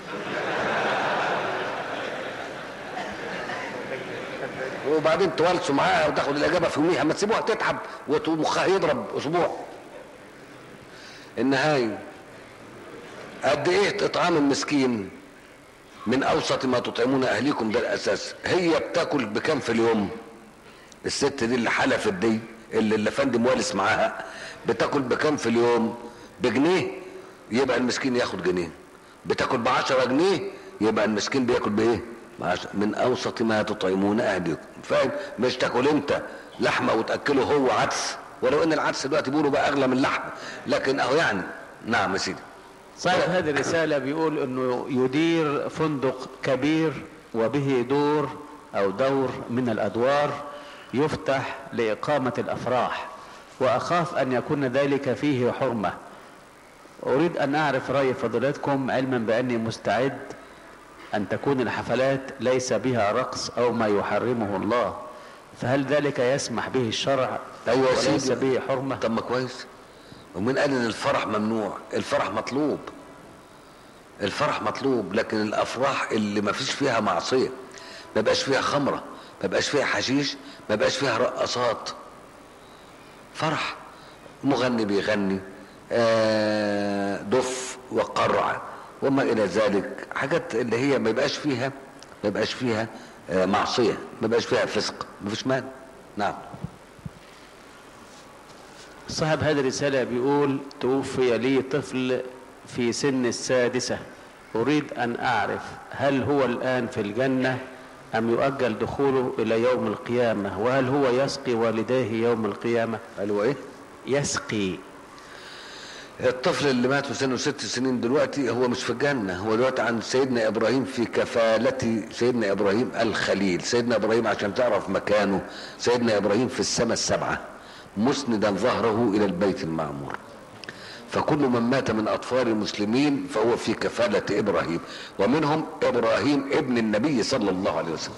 وبعدين توالسوا معاها وتاخد الاجابه في يوميها ما تسيبوها تتعب ومخها يضرب اسبوع النهايه قد ايه اطعام المسكين من اوسط ما تطعمون اهليكم ده الاساس هي بتاكل بكام في اليوم الست دي اللي حلفت دي اللي الافندي موالس معاها بتاكل بكام في اليوم بجنيه يبقى المسكين ياخد جنيه بتاكل بعشرة جنيه يبقى المسكين بياكل بايه من اوسط ما تطعمون اهلكم فاهم مش تاكل انت لحمه وتاكله هو عدس ولو ان العدس دلوقتي بيقولوا بقى اغلى من اللحمه لكن اهو يعني نعم يا سيدي صاحب هذه الرسالة بيقول انه يدير فندق كبير وبه دور او دور من الادوار يفتح لاقامة الافراح واخاف ان يكون ذلك فيه حرمة اريد ان اعرف رأي فضيلتكم علما باني مستعد ان تكون الحفلات ليس بها رقص او ما يحرمه الله فهل ذلك يسمح به الشرع ايوه يا وليس سيدي به حرمة طب ما كويس ومين قال ان الفرح ممنوع الفرح مطلوب الفرح مطلوب لكن الافراح اللي ما فيش فيها معصيه ما بقاش فيها خمره ما بقاش فيها حشيش ما بقاش فيها رقصات فرح مغني بيغني آه، دف وقرع وما الى ذلك حاجات اللي هي ما يبقاش فيها ما يبقاش فيها آه، معصيه ما يبقاش فيها فسق ما فيش مانع نعم صاحب هذه الرسالة بيقول توفي لي طفل في سن السادسة أريد أن أعرف هل هو الآن في الجنة أم يؤجل دخوله إلى يوم القيامة وهل هو يسقي والديه يوم القيامة قال هو ايه يسقي الطفل اللي مات في سنه ست سنين دلوقتي هو مش في الجنة هو دلوقتي عند سيدنا إبراهيم في كفالة سيدنا إبراهيم الخليل سيدنا إبراهيم عشان تعرف مكانه سيدنا إبراهيم في السماء السبعة مسندا ظهره إلى البيت المعمور فكل من مات من أطفال المسلمين فهو في كفالة إبراهيم ومنهم إبراهيم ابن النبي صلى الله عليه وسلم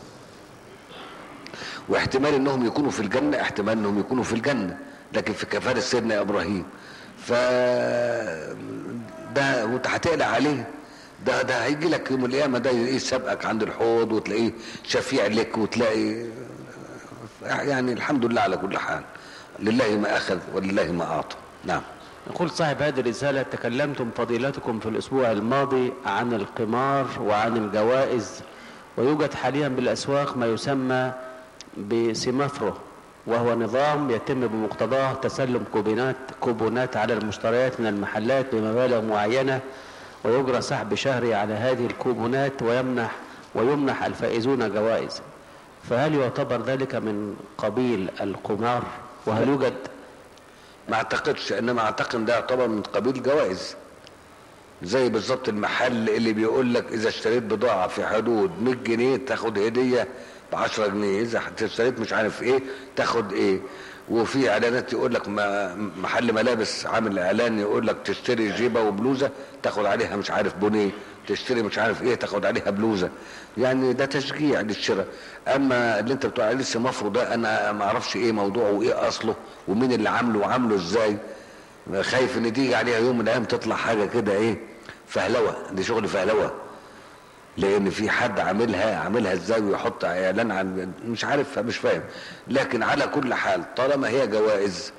واحتمال انهم يكونوا في الجنة احتمال انهم يكونوا في الجنة لكن في كفالة سيدنا ابراهيم ف ده وانت هتقلق عليه ده ده هيجي لك يوم القيامه ده ايه سابقك عند الحوض وتلاقيه شفيع لك وتلاقي يعني الحمد لله على كل حال لله ما اخذ ولله ما اعطى نعم يقول صاحب هذه الرسالة تكلمتم فضيلتكم في الأسبوع الماضي عن القمار وعن الجوائز ويوجد حاليا بالأسواق ما يسمى بسمافرو وهو نظام يتم بمقتضاه تسلم كوبونات كوبونات على المشتريات من المحلات بمبالغ معينة ويجرى سحب شهري على هذه الكوبونات ويمنح ويمنح الفائزون جوائز فهل يعتبر ذلك من قبيل القمار وهل يوجد ما اعتقدش انما اعتقد ده يعتبر من قبيل جوائز زي بالظبط المحل اللي بيقول لك اذا اشتريت بضاعه في حدود 100 جنيه تاخد هديه ب 10 جنيه اذا اشتريت مش عارف ايه تاخد ايه وفي اعلانات يقول لك ما- محل ملابس عامل اعلان يقول لك تشتري جيبه وبلوزه تاخد عليها مش عارف بونيه تشتري مش عارف ايه تاخد عليها بلوزه يعني ده تشجيع للشراء اما اللي انت بتقول عليه السمافرو ده انا ما اعرفش ايه موضوعه وايه اصله ومين اللي عامله وعامله ازاي خايف ان تيجي عليها يوم من الايام تطلع حاجه كده ايه فهلوه دي شغل فهلوه لان في حد عاملها عاملها ازاي ويحط اعلان عن مش عارف مش فاهم لكن على كل حال طالما هي جوائز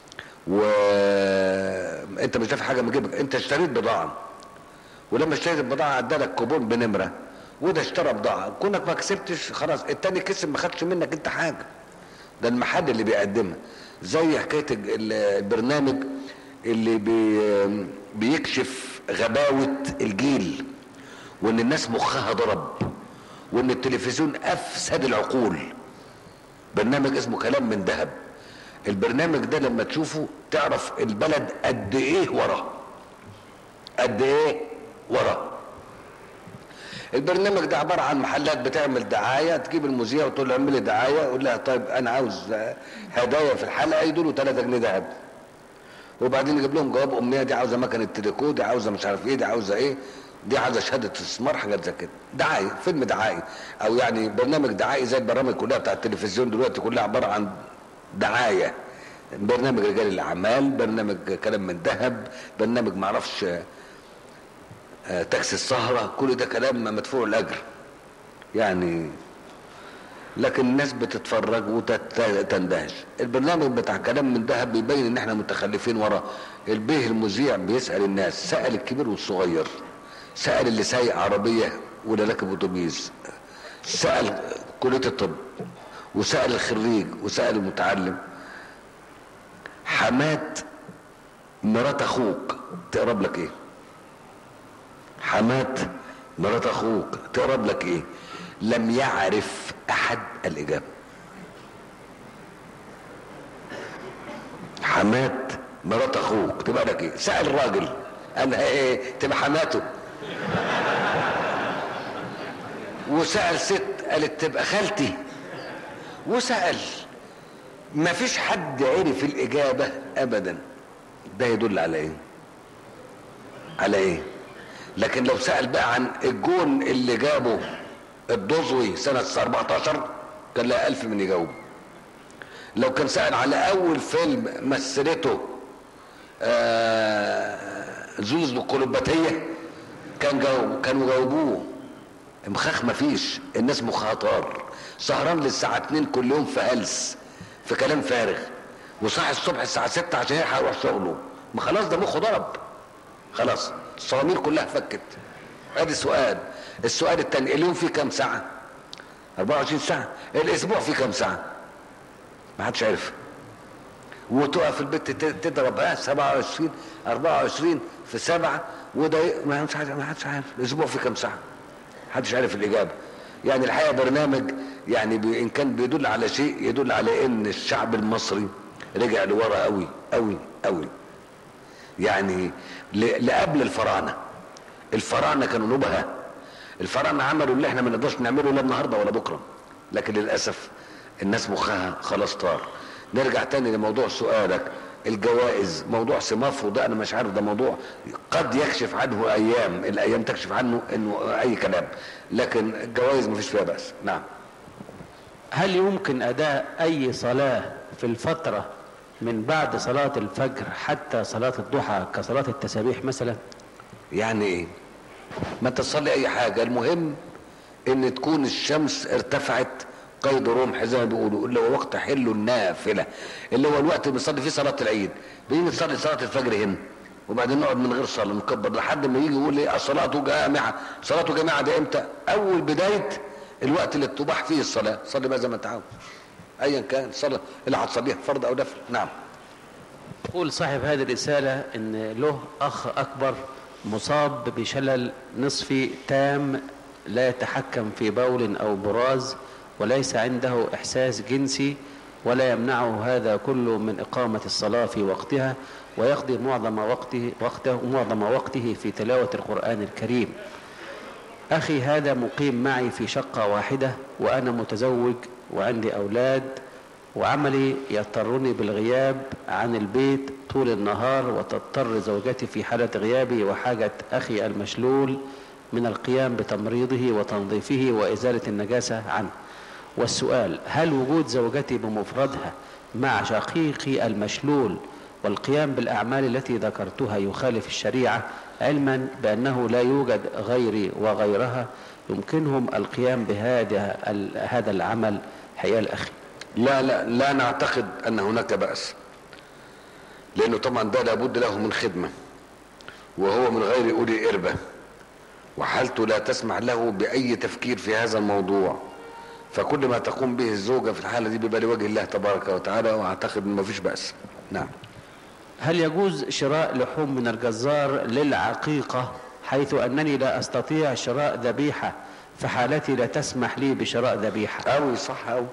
وانت مش دافع حاجه من جيبك انت اشتريت بضاعه ولما اشتريت البضاعه ادالك كوبون بنمره وده اشترى بضاعه كونك ما كسبتش خلاص التاني كسب ما خدش منك انت حاجه ده المحل اللي بيقدمها زي حكايه ال- البرنامج اللي بي بيكشف غباوه الجيل وان الناس مخها ضرب وان التلفزيون افسد العقول برنامج اسمه كلام من ذهب البرنامج ده لما تشوفه تعرف البلد قد ايه ورا قد ايه ورا البرنامج ده عباره عن محلات بتعمل دعايه تجيب المذيع وتقول له اعمل لي دعايه يقول لها طيب انا عاوز آه، هدايا في الحلقه يدوا له 3 جنيه ذهب وبعدين يجيب لهم جواب امنيه دي عاوزه مكنه تليكو دي عاوزه مش عارف ايه دي عاوزه ايه دي عاوزه شهاده استثمار حاجات زي كده دعايه فيلم دعائي او يعني برنامج دعائي زي البرامج كلها بتاع التلفزيون دلوقتي كلها عباره عن دعايه برنامج رجال الاعمال برنامج كلام من ذهب برنامج معرفش آه، تاكسي السهره كل ده كلام مدفوع الاجر يعني لكن الناس بتتفرج وتندهش البرنامج بتاع كلام من دهب بيبين ان احنا متخلفين ورا البيه المذيع بيسال الناس سال الكبير والصغير سال اللي سايق عربيه ولا راكب اتوبيس سال كليه الطب وسال الخريج وسال المتعلم حمات مرات اخوك تقرب لك ايه حمات مرات اخوك تقرب لك ايه لم يعرف احد الاجابه حمات مرات اخوك تبقى لك ايه سال الراجل قال لها ايه تبقى حماته وسال ست قالت تبقى خالتي وسال ما فيش حد عرف الاجابه ابدا ده يدل على ايه على ايه لكن لو سأل بقى عن الجون اللي جابه الدزوي سنة 14 كان لها ألف من يجاوب لو كان سأل على أول فيلم مثلته آه زوز القلوباتية كان جاوب كانوا جاوبوه مخاخ مفيش الناس مخها طار سهران للساعة 2 كل يوم في هلس في كلام فارغ وصاحي الصبح الساعة 6 عشان يلحق يروح شغله ما خلاص ده مخه ضرب خلاص الصواميل كلها فكت ادي سؤال السؤال الثاني اليوم فيه كام ساعة 24 ساعة الاسبوع فيه كام ساعة ما حدش عارف وتقف البت ت- تضرب اه 27 24 في سبعة وده ي- ما حدش عارف ما حدش عارف الاسبوع فيه كام ساعة ما حدش عارف الاجابة يعني الحقيقة برنامج يعني ب- ان كان بيدل على شيء يدل على ان الشعب المصري رجع لورا قوي قوي قوي يعني ل- لقبل الفراعنه الفراعنه كانوا نبهه الفراعنه عملوا اللي احنا ما نقدرش نعمله لا النهارده ولا بكره لكن للاسف الناس مخها خلاص طار نرجع تاني لموضوع سؤالك الجوائز موضوع سمافرو ده انا مش عارف ده موضوع قد يكشف عنه ايام الايام تكشف عنه انه اي كلام لكن الجوائز مفيش فيها باس نعم هل يمكن أداء أي صلاة في الفترة من بعد صلاة الفجر حتى صلاة الضحى كصلاة التسابيح مثلا يعني ايه ما تصلي اي حاجة المهم ان تكون الشمس ارتفعت قيد رمح زي ما بيقولوا اللي هو وقت حل النافلة اللي هو الوقت اللي بنصلي فيه صلاة العيد بنيجي نصلي صلاة الفجر هنا وبعدين نقعد من غير صلاة نكبر لحد ما يجي يقول ايه الصلاة جامعة صلاة جامعة ده امتى اول بداية الوقت اللي تباح فيه الصلاة صلي بقى زي ما انت عاوز ايا كان صلاة اللي هتصليها فرض او نفل نعم يقول صاحب هذه الرسالة ان له اخ اكبر مصاب بشلل نصفي تام لا يتحكم في بول أو براز وليس عنده إحساس جنسي ولا يمنعه هذا كله من إقامة الصلاة في وقتها ويقضي معظم وقته, وقته, معظم وقته في تلاوة القرآن الكريم أخي هذا مقيم معي في شقة واحدة وأنا متزوج وعندي أولاد وعملي يضطرني بالغياب عن البيت طول النهار وتضطر زوجتي في حالة غيابي وحاجة أخي المشلول من القيام بتمريضه وتنظيفه وإزالة النجاسة عنه والسؤال هل وجود زوجتي بمفردها مع شقيقي المشلول والقيام بالأعمال التي ذكرتها يخالف الشريعة علما بأنه لا يوجد غيري وغيرها يمكنهم القيام بهذا هذا العمل حيال أخي لا لا لا نعتقد أن هناك بأس لأنه طبعا ده لابد له من خدمة وهو من غير أولي إربة وحالته لا تسمح له بأي تفكير في هذا الموضوع فكل ما تقوم به الزوجة في الحالة دي بيبقى لوجه الله تبارك وتعالى وأعتقد أنه مفيش بأس نعم هل يجوز شراء لحوم من الجزار للعقيقة حيث أنني لا أستطيع شراء ذبيحة فحالتي لا تسمح لي بشراء ذبيحة أوي صح أوي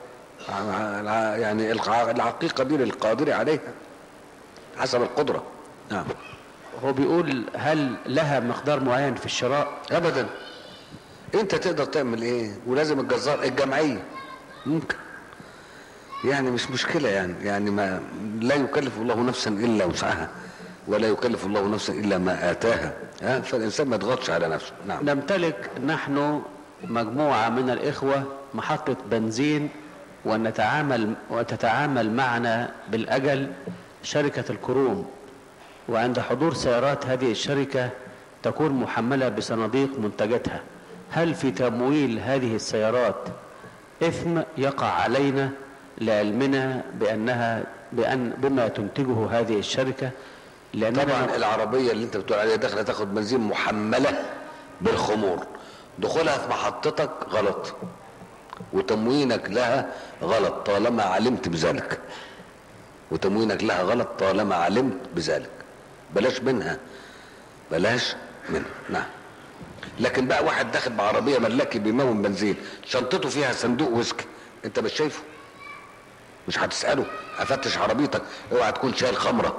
يعني العقيقة دي للقادر عليها حسب القدرة نعم هو بيقول هل لها مقدار معين في الشراء ابدا انت تقدر تعمل ايه ولازم الجزار الجمعية ممكن يعني مش مشكلة يعني يعني ما لا يكلف الله نفسا الا وسعها ولا يكلف الله نفسا الا ما اتاها ها فالانسان ما يضغطش على نفسه نعم نمتلك نحن مجموعة من الاخوة محطة بنزين ونتعامل وتتعامل معنا بالاجل شركة الكروم وعند حضور سيارات هذه الشركة تكون محملة بصناديق منتجاتها هل في تمويل هذه السيارات إثم يقع علينا لعلمنا بأنها بأن بما تنتجه هذه الشركة لأننا طبعا العربية اللي انت بتقول عليها داخله تاخد بنزين محملة بالخمور دخولها في محطتك غلط وتموينك لها غلط طالما علمت بذلك وتموينك لها غلط طالما علمت بذلك بلاش منها بلاش منها نعم لكن بقى واحد داخل بعربية ملاكي بيمون بنزين شنطته فيها صندوق ويسكي انت مش شايفه مش هتسأله افتش عربيتك اوعى تكون شايل خمرة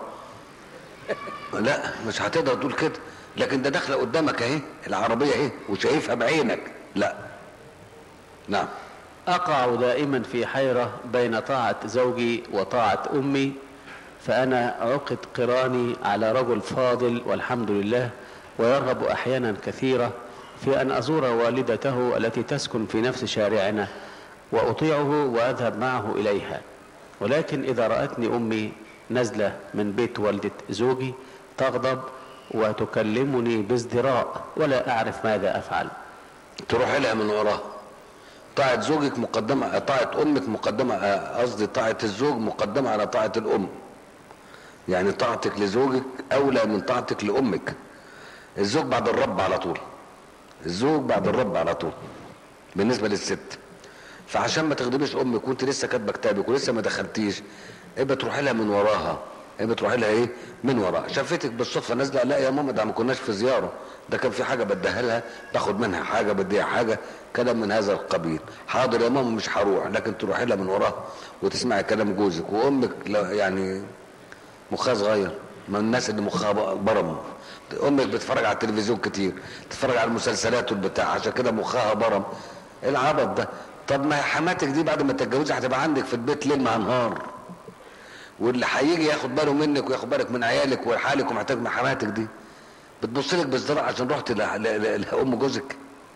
لا مش هتقدر تقول كده لكن ده داخله قدامك اهي العربية اهي وشايفها بعينك لا نعم أقع دائما في حيرة بين طاعة زوجي وطاعة أمي فأنا عقد قراني على رجل فاضل والحمد لله ويرغب أحيانا كثيرة في أن أزور والدته التي تسكن في نفس شارعنا وأطيعه وأذهب معه إليها ولكن إذا رأتني أمي نزلة من بيت والدة زوجي تغضب وتكلمني بازدراء ولا أعرف ماذا أفعل تروح لها من وراها طاعة زوجك مقدمة طاعة أمك مقدمة قصدي طاعة الزوج مقدمة على طاعة الأم يعني طاعتك لزوجك أولى من طاعتك لأمك الزوج بعد الرب على طول الزوج بعد الرب على طول بالنسبة للست فعشان ما تخدميش امك وانت لسه كاتبه كتابك ولسه ما دخلتيش ابقى تروحي لها من وراها ابقى تروحي لها ايه من وراها شافتك بالصدفه نازله لا يا ماما ده ما كناش في زياره ده كان في حاجه بديها لها باخد منها حاجه بديها حاجه كلام من هذا القبيل حاضر يا ماما مش هروح لكن تروحي لها من وراها وتسمعي كلام جوزك وامك يعني مخها صغير ما الناس اللي مخها برم امك بتتفرج على التلفزيون كتير تتفرج على المسلسلات والبتاع عشان كده مخها برم ايه العبط ده طب ما حماتك دي بعد ما تتجوزي هتبقى عندك في البيت ليل مع نهار واللي هيجي ياخد باله منك وياخد بالك من عيالك وحالك ومحتاج من حماتك دي بتبص لك بازدراء عشان رحت لام جوزك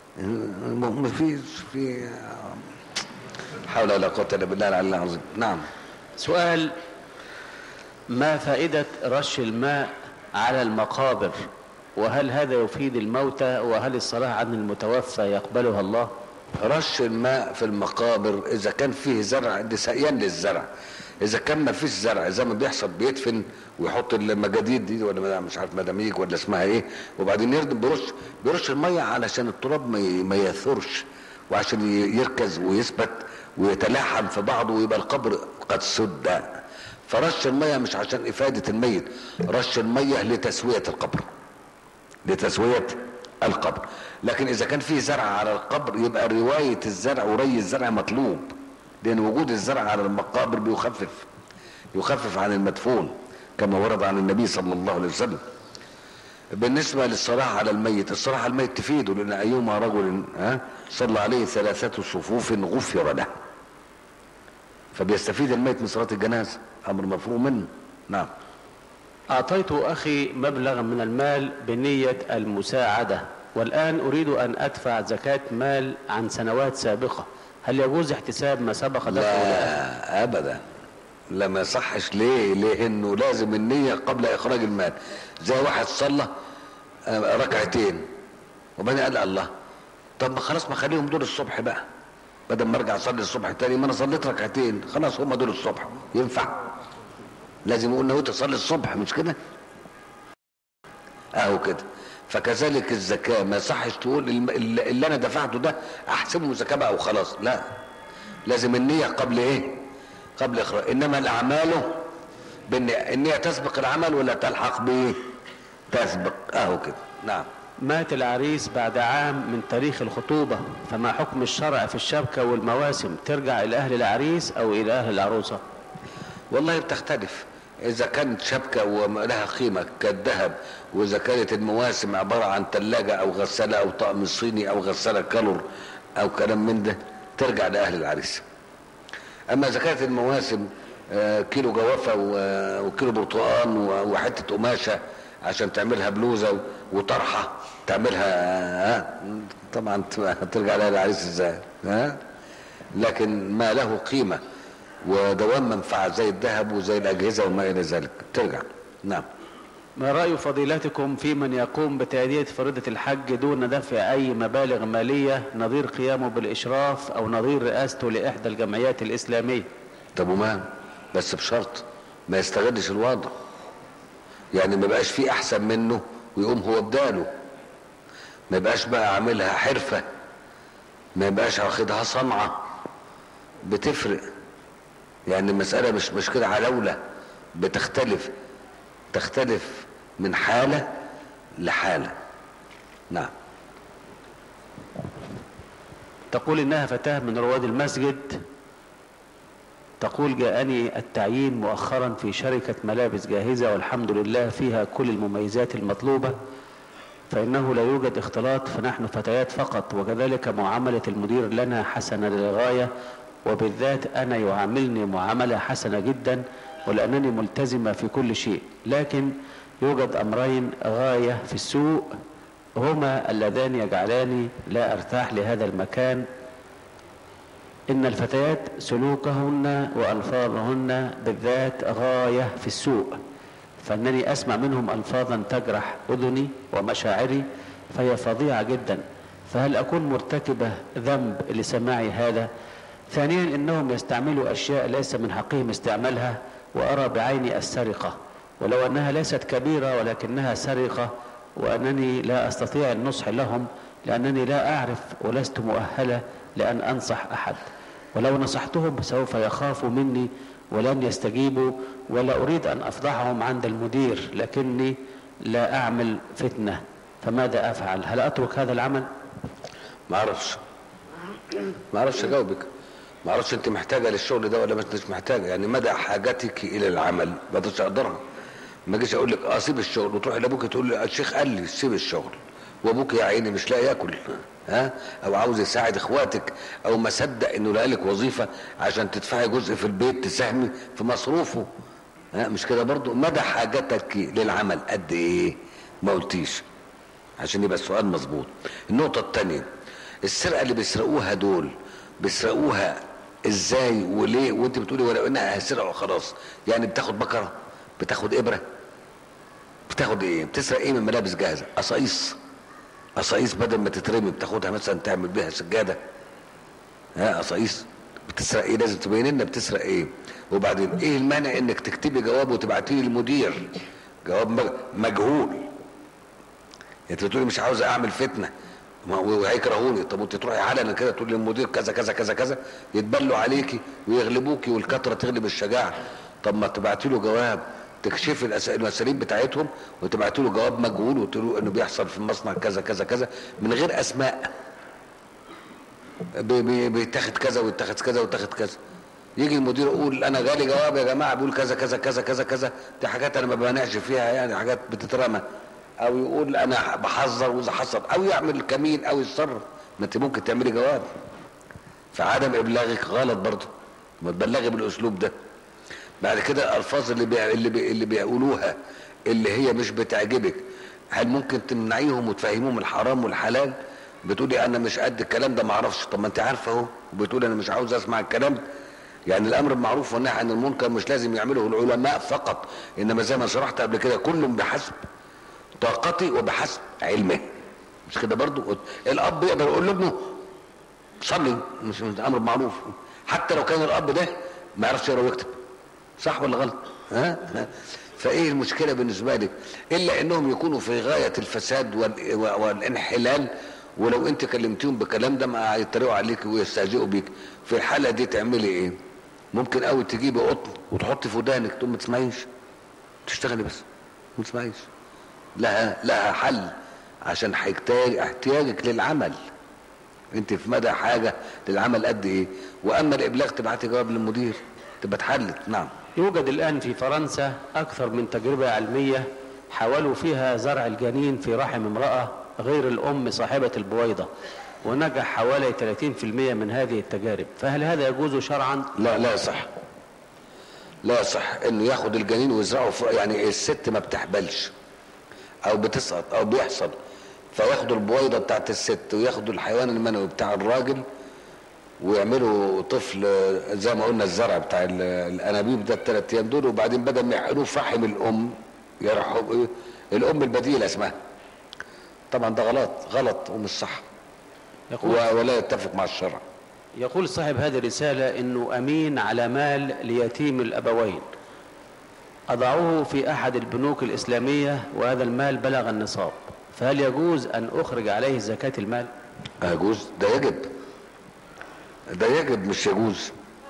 ما فيش في حول ولا قوه الا بالله العلي العظيم نعم سؤال ما فائدة رش الماء على المقابر وهل هذا يفيد الموتى وهل الصلاة عن المتوفى يقبلها الله رش الماء في المقابر اذا كان فيه زرع دي سقيان للزرع اذا كان ما فيش زرع زي ما بيحصل بيدفن ويحط المجاديد دي ولا مش عارف مداميج ولا اسمها ايه وبعدين يردم بيرش بيرش الميه علشان التراب ما يثورش وعشان يركز ويثبت ويتلاحم في بعضه ويبقى القبر قد سد فرش الميه مش عشان افاده الميت رش الميه لتسويه القبر لتسويه القبر لكن اذا كان في زرع على القبر يبقى روايه الزرع وري الزرع مطلوب لان وجود الزرع على المقابر بيخفف يخفف عن المدفون كما ورد عن النبي صلى الله عليه وسلم بالنسبة للصلاة على الميت الصلاة على الميت تفيده لأن أيما رجل ها صلى عليه ثلاثة صفوف غفر له فبيستفيد الميت من صلاة الجنازة أمر مفهوم منه نعم أعطيت أخي مبلغا من المال بنية المساعدة والآن أريد أن أدفع زكاة مال عن سنوات سابقة هل يجوز احتساب ما سبق دفعه لأخي؟ لا أبدا لا ما يصحش ليه ليه انه لازم النية قبل اخراج المال زي واحد صلى آه، ركعتين وبعدين قال الله طب ما خلاص ما خليهم دول الصبح بقى بدل ما ارجع اصلي الصبح تاني ما انا صليت ركعتين خلاص هم دول الصبح ينفع لازم يقول نويت اصلي الصبح مش كده اهو كده فكذلك الزكاة ما يصحش تقول الم- اللي اللي انا دفعته ده احسبه زكاة بقى وخلاص لا لازم النية قبل ايه قبل اخراج انما الاعمال بالنية النية تسبق العمل ولا تلحق به تسبق اهو كده نعم مات العريس بعد عام من تاريخ الخطوبة فما حكم الشرع في الشبكة والمواسم ترجع إلى أهل العريس أو إلى أهل العروسة والله بتختلف اذا كانت شبكة ولها قيمة كالذهب واذا كانت المواسم عبارة عن ثلاجة او غسالة او طقم صيني او غسالة كالور او كلام من ده ترجع لاهل العريس اما اذا كانت المواسم آه، كيلو جوافة و- وكيلو برتقان و- وحتة قماشة عشان تعملها بلوزة و- وطرحة تعملها ها طبعا ترجع لها العريس ازاي ها لكن ما له قيمة ودوام منفعة زي الذهب وزي الأجهزة وما إلى ذلك ترجع نعم ما رأي فضيلتكم في من يقوم بتأدية فريضة الحج دون دفع أي مبالغ مالية نظير قيامه بالإشراف أو نظير رئاسته لإحدى الجمعيات الإسلامية طب وما بس بشرط ما يستغلش الوضع يعني ما يبقاش في أحسن منه ويقوم هو بداله ما يبقاش بقى عاملها حرفة ما يبقاش واخدها صنعة بتفرق يعني المسألة مش مش كده علولة بتختلف تختلف من حالة لحالة نعم تقول إنها فتاة من رواد المسجد تقول جاءني التعيين مؤخرا في شركة ملابس جاهزة والحمد لله فيها كل المميزات المطلوبة فإنه لا يوجد اختلاط فنحن فتيات فقط وكذلك معاملة المدير لنا حسنة للغاية وبالذات أنا يعاملني معاملة حسنة جدا ولأنني ملتزمة في كل شيء لكن يوجد أمرين غاية في السوء هما اللذان يجعلاني لا أرتاح لهذا المكان إن الفتيات سلوكهن وألفاظهن بالذات غاية في السوء فأنني أسمع منهم ألفاظا تجرح أذني ومشاعري فهي فظيعة جدا فهل أكون مرتكبة ذنب لسماعي هذا ثانيا إنهم يستعملوا أشياء ليس من حقهم استعمالها وأرى بعيني السرقة ولو أنها ليست كبيرة ولكنها سرقة وأنني لا أستطيع النصح لهم لأنني لا أعرف ولست مؤهلة لأن أنصح أحد ولو نصحتهم سوف يخافوا مني ولن يستجيبوا ولا أريد أن أفضحهم عند المدير لكني لا أعمل فتنة فماذا أفعل هل أترك هذا العمل ما اعرفش ما اعرفش اجاوبك ما اعرفش انت محتاجه للشغل ده ولا مش محتاجه يعني مدى حاجتك الى العمل ما اقدرش اقدرها ما اجيش اقول لك اه سيب الشغل وتروح لابوك تقول له الشيخ قال لي سيب الشغل وابوك يا عيني مش لاقي ياكل ها او عاوز يساعد اخواتك او ما صدق انه لقى لك وظيفه عشان تدفعي جزء في البيت تساهمي في مصروفه ها مش كده برضو مدى حاجتك للعمل قد ايه ما قلتيش عشان يبقى السؤال مظبوط النقطة التانية السرقة اللي بيسرقوها دول بيسرقوها ازاي وليه وانت بتقولي ولو انها سرقة وخلاص يعني بتاخد بكرة بتاخد ابرة بتاخد ايه بتسرق ايه من ملابس جاهزة قصايص قصايص بدل ما تترمي بتاخدها مثلا تعمل بيها سجادة ها قصايص بتسرق ايه لازم تبين لنا بتسرق ايه وبعدين ايه المانع انك تكتبي جواب وتبعتيه للمدير جواب مج- مجهول انت بتقولي مش عاوز اعمل فتنه ما هو- وهيكرهوني طب وانت تروحي علنا كده تقول للمدير كذا كذا كذا كذا يتبلوا عليكي ويغلبوكي والكثره تغلب الشجاعه طب ما تبعتي له جواب تكشف الأس- المساليب بتاعتهم وتبعتوا له جواب مجهول وتقولوا انه بيحصل في المصنع كذا كذا كذا من غير اسماء بي- بي- بيتاخد كذا ويتاخد كذا ويتاخد كذا يجي المدير يقول انا جالي جواب يا جماعه بيقول كذا كذا كذا كذا كذا دي حاجات انا ما بمانعش فيها يعني حاجات بتترمى او يقول انا بحذر واذا حصل او يعمل كمين او يتصرف ما انت ممكن تعملي جواب فعدم ابلاغك غلط برضه ما تبلغي بالاسلوب ده بعد كده الالفاظ اللي بي... اللي بي... اللي بيقولوها اللي هي مش بتعجبك هل ممكن تمنعيهم وتفهميهم الحرام والحلال بتقولي انا مش قد الكلام ده ما اعرفش طب ما انت عارفه اهو وبتقولي انا مش عاوز اسمع الكلام ده يعني الامر بالمعروف والنهي عن المنكر مش لازم يعمله العلماء فقط انما زي ما شرحت قبل كده كل بحسب طاقتي وبحسب علمه مش كده برضو الاب يقدر يقول لابنه صلي مش مش امر معروف حتى لو كان الاب ده ما يعرفش يقرا ويكتب صح ولا غلط ها ها؟ فايه المشكله بالنسبه لك الا انهم يكونوا في غايه الفساد وال- والانحلال ولو انت كلمتيهم بكلام ده ما هيتريقوا عليك ويستهزئوا بيك في الحاله دي تعملي ايه ممكن قوي تجيبي قطن وتحطي في ودانك تقوم ما تسمعيش تشتغلي بس ما تسمعيش لها لها حل عشان هيحتاج احتياجك للعمل انت في مدى حاجه للعمل قد ايه واما الابلاغ تبعتي جواب للمدير تبقى اتحلت نعم يوجد الآن في فرنسا أكثر من تجربة علمية حاولوا فيها زرع الجنين في رحم امرأة غير الأم صاحبة البويضة ونجح حوالي 30% من هذه التجارب فهل هذا يجوز شرعا؟ لا لا صح لا صح انه ياخد الجنين ويزرعه في يعني الست ما بتحبلش او بتسقط او بيحصل فياخدوا البويضه بتاعت الست وياخدوا الحيوان المنوي بتاع الراجل ويعملوا طفل زي ما قلنا الزرع بتاع ال- الانابيب ده الثلاث ايام دول وبعدين بدل ما يحقنوه في رحم الام يرحب إيه؟ الام البديله اسمها طبعا ده غلط غلط ومش صح يقول, و- ولا يتفق مع الشرع يقول صاحب هذه الرسالة أنه أمين على مال ليتيم الأبوين أضعه في أحد البنوك الإسلامية وهذا المال بلغ النصاب فهل يجوز أن أخرج عليه زكاة المال؟ يجوز ده يجب ده يجب مش يجوز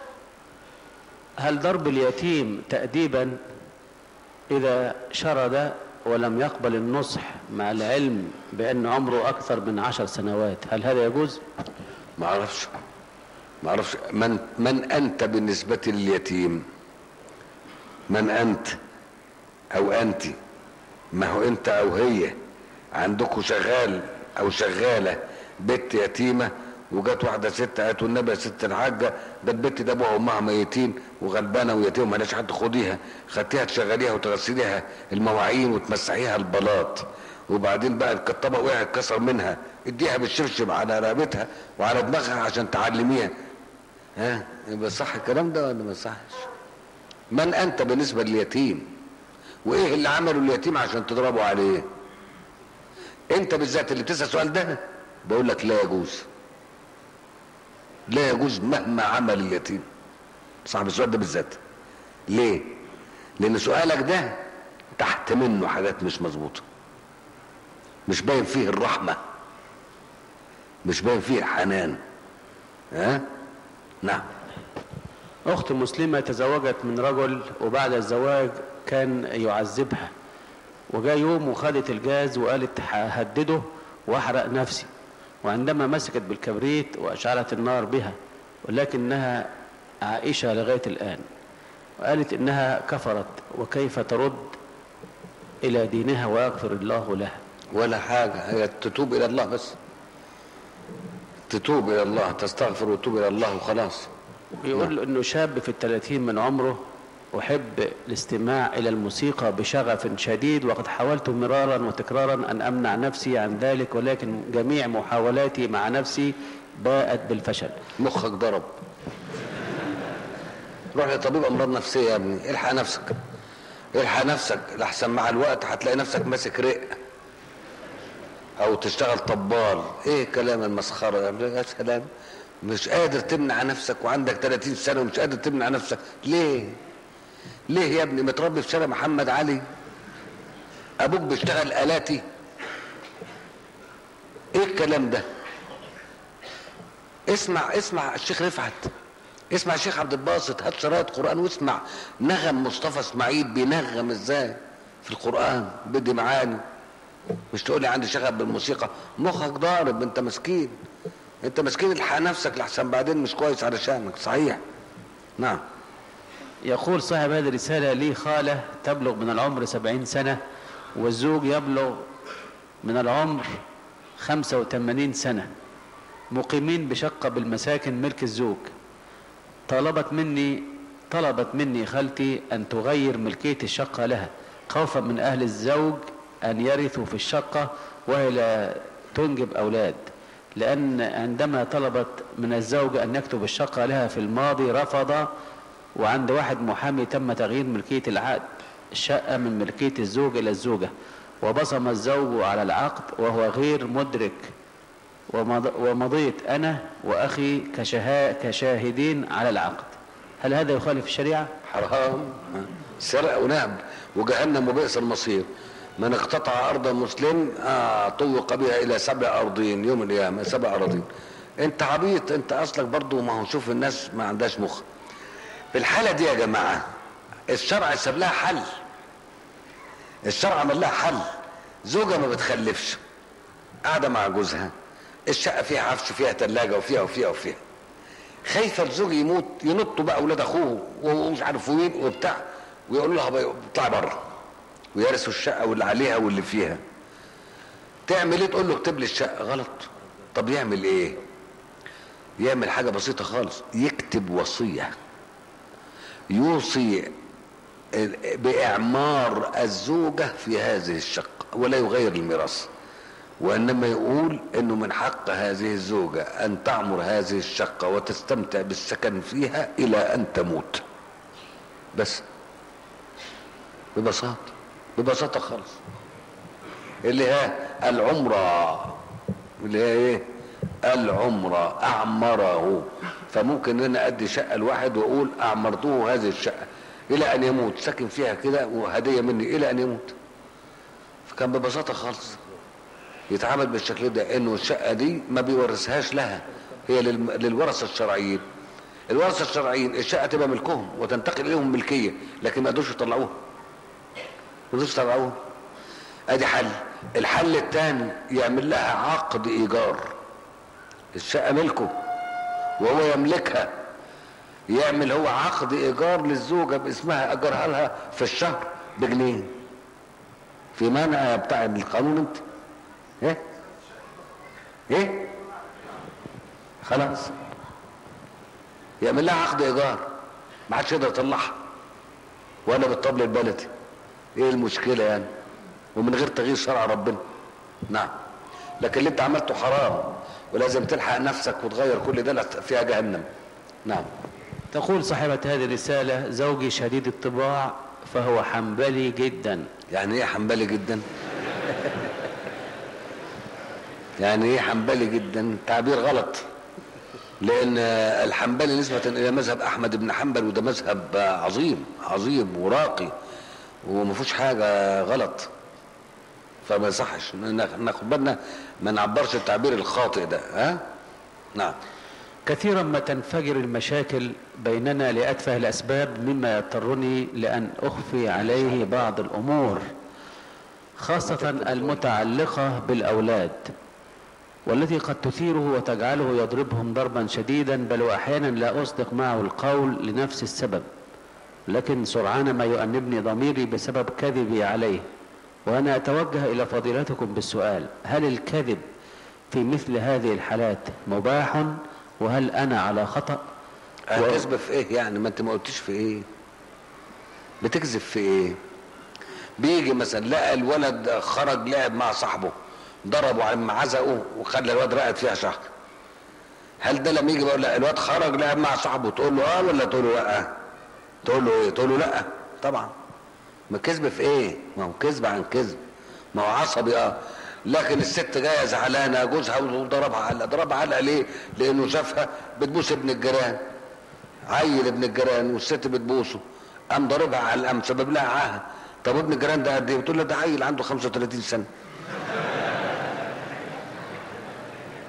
هل ضرب اليتيم تأديبا إذا شرد ولم يقبل النصح مع العلم بأن عمره أكثر من عشر سنوات هل هذا يجوز؟ ما اعرفش ما اعرفش من من انت بالنسبه لليتيم من انت او انت ما هو انت او هي عندكم شغال او شغاله بنت يتيمه وجت واحده ست قالت والنبي يا ست الحاجه ده البت ده ابوها وامها ميتين وغلبانه ويتيمه مالهاش حد خديها خدتيها تشغليها وتغسليها المواعين وتمسحيها البلاط وبعدين بقى الطبق وقع اتكسر منها اديها بالشبشب على رقبتها وعلى دماغها عشان تعلميها ها يبقى صح الكلام ده ولا ما صحش من انت بالنسبه لليتيم وايه اللي عمله اليتيم عشان تضربه عليه انت بالذات اللي بتسال السؤال ده بقول لك لا يجوز لا يجوز مهما عمل اليتيم صاحب السؤال ده بالذات ليه لان سؤالك ده تحت منه حاجات مش مظبوطه مش باين فيه الرحمه مش باين فيه الحنان ها نعم أخت مسلمة تزوجت من رجل وبعد الزواج كان يعذبها وجاء يوم وخدت الجاز وقالت ههدده واحرق نفسي وعندما مسكت بالكبريت وأشعلت النار بها ولكنها عائشة لغاية الآن وقالت إنها كفرت وكيف ترد إلى دينها ويغفر الله لها ولا حاجة هي تتوب إلى الله بس تتوب إلى الله تستغفر وتتوب إلى الله وخلاص يقول انه شاب في الثلاثين من عمره احب الاستماع الى الموسيقى بشغف شديد وقد حاولت مرارا وتكرارا ان امنع نفسي عن ذلك ولكن جميع محاولاتي مع نفسي باءت بالفشل مخك ضرب روح لطبيب أمراض نفسية يا ابني الحق نفسك الحق نفسك لحسن مع الوقت هتلاقي نفسك ماسك رق أو تشتغل طبال إيه كلام المسخرة يا ابني؟ يا سلام مش قادر تمنع نفسك وعندك 30 سنة ومش قادر تمنع نفسك ليه ليه يا ابني متربي في شارع محمد علي ابوك بيشتغل الاتي ايه الكلام ده اسمع اسمع الشيخ رفعت اسمع الشيخ عبد الباسط هات شرايط قران واسمع نغم مصطفى اسماعيل بينغم ازاي في القران بدي معاني مش تقول لي عندي شغف بالموسيقى مخك ضارب انت مسكين انت مسكين الحق نفسك لحسن بعدين مش كويس علشانك صحيح نعم يقول صاحب هذه الرسالة لي خالة تبلغ من العمر سبعين سنة والزوج يبلغ من العمر خمسة وثمانين سنة مقيمين بشقة بالمساكن ملك الزوج طلبت مني طلبت مني خالتي أن تغير ملكية الشقة لها خوفا من أهل الزوج أن يرثوا في الشقة وهي لا تنجب أولاد لأن عندما طلبت من الزوج أن يكتب الشقة لها في الماضي رفض وعند واحد محامي تم تغيير ملكية العقد الشقة من ملكية الزوج إلى الزوجة وبصم الزوج على العقد وهو غير مدرك ومض- ومضيت أنا وأخي كشها كشاهدين على العقد هل هذا يخالف الشريعة؟ حرام سرقة ونهب وجهنم وبئس المصير من اقتطع أرض مسلم آه طوق بها إلى سبع أرضين يوم القيامة سبع أراضين أنت عبيط أنت أصلك برضو ما هو شوف الناس ما عندهاش مخ في الحالة دي يا جماعة الشرع ساب لها حل الشرع عمل لها حل زوجة ما بتخلفش قاعدة مع جوزها الشقة فيها عفش فيها ثلاجة وفيها وفيها وفيها خايفة الزوج يموت ينطوا بقى أولاد أخوه ومش عارف وين وبتاع ويقولوا لها بقى اطلعي بره ويرثوا الشقة واللي عليها واللي فيها تعمل ايه تقول له اكتب لي الشقة غلط طب يعمل ايه يعمل حاجة بسيطة خالص يكتب وصية يوصي بإعمار الزوجة في هذه الشقة ولا يغير الميراث وإنما يقول إنه من حق هذه الزوجة أن تعمر هذه الشقة وتستمتع بالسكن فيها إلى أن تموت بس ببساطة ببساطة خالص اللي هي العمرة اللي هي ايه العمرة اعمره فممكن ان انا ادي شقة لواحد واقول اعمرته هذه الشقة الى ان يموت ساكن فيها كده وهدية مني الى ان يموت فكان ببساطة خالص يتعامل بالشكل ده انه الشقة دي ما بيورثهاش لها هي للم- للورثة الشرعيين الورثة الشرعيين الشقة تبقى ملكهم وتنتقل اليهم ملكية لكن ما يقدروش يطلعوها ما يقدروش يطلعوها ادي حل الحل الثاني يعمل لها عقد ايجار الشقه ملكه وهو يملكها يعمل هو عقد ايجار للزوجه باسمها اجرها لها في الشهر بجنيه في مانع بتاع القانون انت ايه ايه خلاص يعمل لها عقد ايجار ما حدش يقدر يطلعها ولا بالطبل البلدي ايه المشكله يعني ومن غير تغيير شرع ربنا نعم لكن اللي انت عملته حرام ولازم تلحق نفسك وتغير كل ده لا فيها جهنم نعم تقول صاحبة هذه الرسالة زوجي شديد الطباع فهو حنبلي جدا يعني ايه حنبلي جدا يعني ايه حنبلي جدا تعبير غلط لان الحنبلي نسبة الى مذهب احمد بن حنبل وده مذهب عظيم عظيم وراقي وما فيهوش حاجة غلط فما يصحش ناخ- ناخد بالنا ما نعبرش التعبير الخاطئ ده ها نعم كثيرا ما تنفجر المشاكل بيننا لأتفه الأسباب مما يضطرني لأن أخفي عليه بعض الأمور خاصة المتعلقة بالأولاد والتي قد تثيره وتجعله يضربهم ضربا شديدا بل وأحيانا لا أصدق معه القول لنفس السبب لكن سرعان ما يؤنبني ضميري بسبب كذبي عليه وأنا أتوجه إلى فضيلتكم بالسؤال هل الكذب في مثل هذه الحالات مباح وهل أنا على خطأ هتكذب في ايه يعني ما انت ما قلتش في ايه بتكذب في ايه بيجي مثلا لقى الولد خرج لعب مع صاحبه ضربه على ما عزقه وخلى الواد رقد فيها شهر هل ده لما يجي بقول لا الواد خرج لعب مع صاحبه تقول له اه ولا تقول له لا تقول له ايه تقول له لا طبعا ما كذب في ايه ما هو كذب عن كذب ما هو عصبي اه لكن الست جايه زعلانه جوزها وضربها علقه ضربها علقه ليه لانه شافها بتبوس ابن الجيران عيل ابن الجيران والست بتبوسه قام ضاربها على قام سبب لها عاهه طب ابن الجيران ده قد ايه بتقول له ده عيل عنده 35 سنه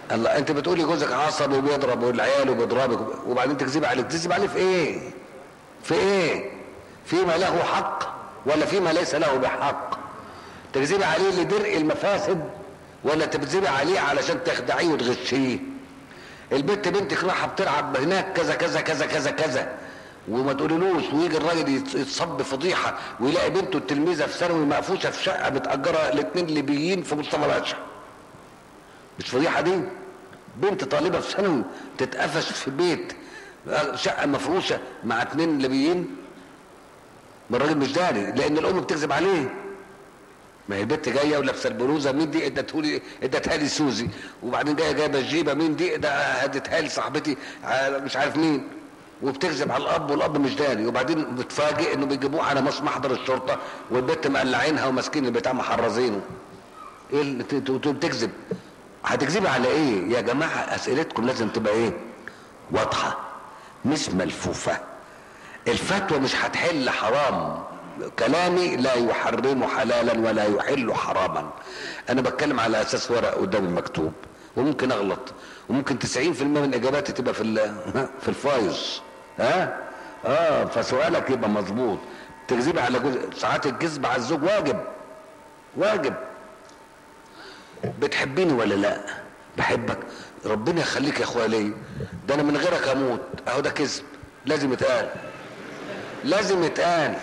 الله انت بتقولي جوزك عصبي وبيضرب والعيال وبيضربك وبعدين تكذبي عليه تكذبي عليه في ايه في ايه فيما له حق ولا فيما ليس له بحق تكذبي عليه لدرء المفاسد ولا تكذبي عليه علشان تخدعيه وتغشيه البنت بنتك رايحه بتلعب هناك كذا كذا كذا كذا كذا وما تقوليلوش ويجي الراجل يتص- يتصب فضيحه ويلاقي بنته التلميذه في ثانوي مقفوشه في شقه متاجره الاثنين ليبيين في مصطفى العشا مش فضيحه دي بنت طالبه في ثانوي تتقفش في بيت شقه مفروشه مع اثنين ليبيين ما الراجل مش داري لان الام بتكذب عليه ما هي البنت جايه ولابسه البلوزه مين دي ادته لي ادتها لي سوزي وبعدين جايه جايبه الجيبه مين دي ده هدتها لي صاحبتي ع- مش عارف مين وبتكذب على الاب والاب مش داري وبعدين بتفاجئ انه بيجيبوه على مص محضر الشرطه والبنت مقلعينها وماسكين البتاع محرزينه ايه اللي ت- ت- ت- بتكذب هتكذبي على ايه يا جماعه اسئلتكم لازم تبقى ايه واضحه مش ملفوفه الفتوى مش هتحل حرام كلامي لا يحرم حلالا ولا يحل حراما انا بتكلم على اساس ورق قدامي مكتوب وممكن اغلط وممكن 90% من اجاباتي تبقى في ال- في الفايز ها اه فسؤالك يبقى مظبوط تكذبي على جزء ساعات الكذب على الزوج واجب واجب بتحبيني ولا لا بحبك ربنا يخليك يا اخويا ليا ده انا من غيرك اموت اهو ده كذب لازم يتقال لازم يتقال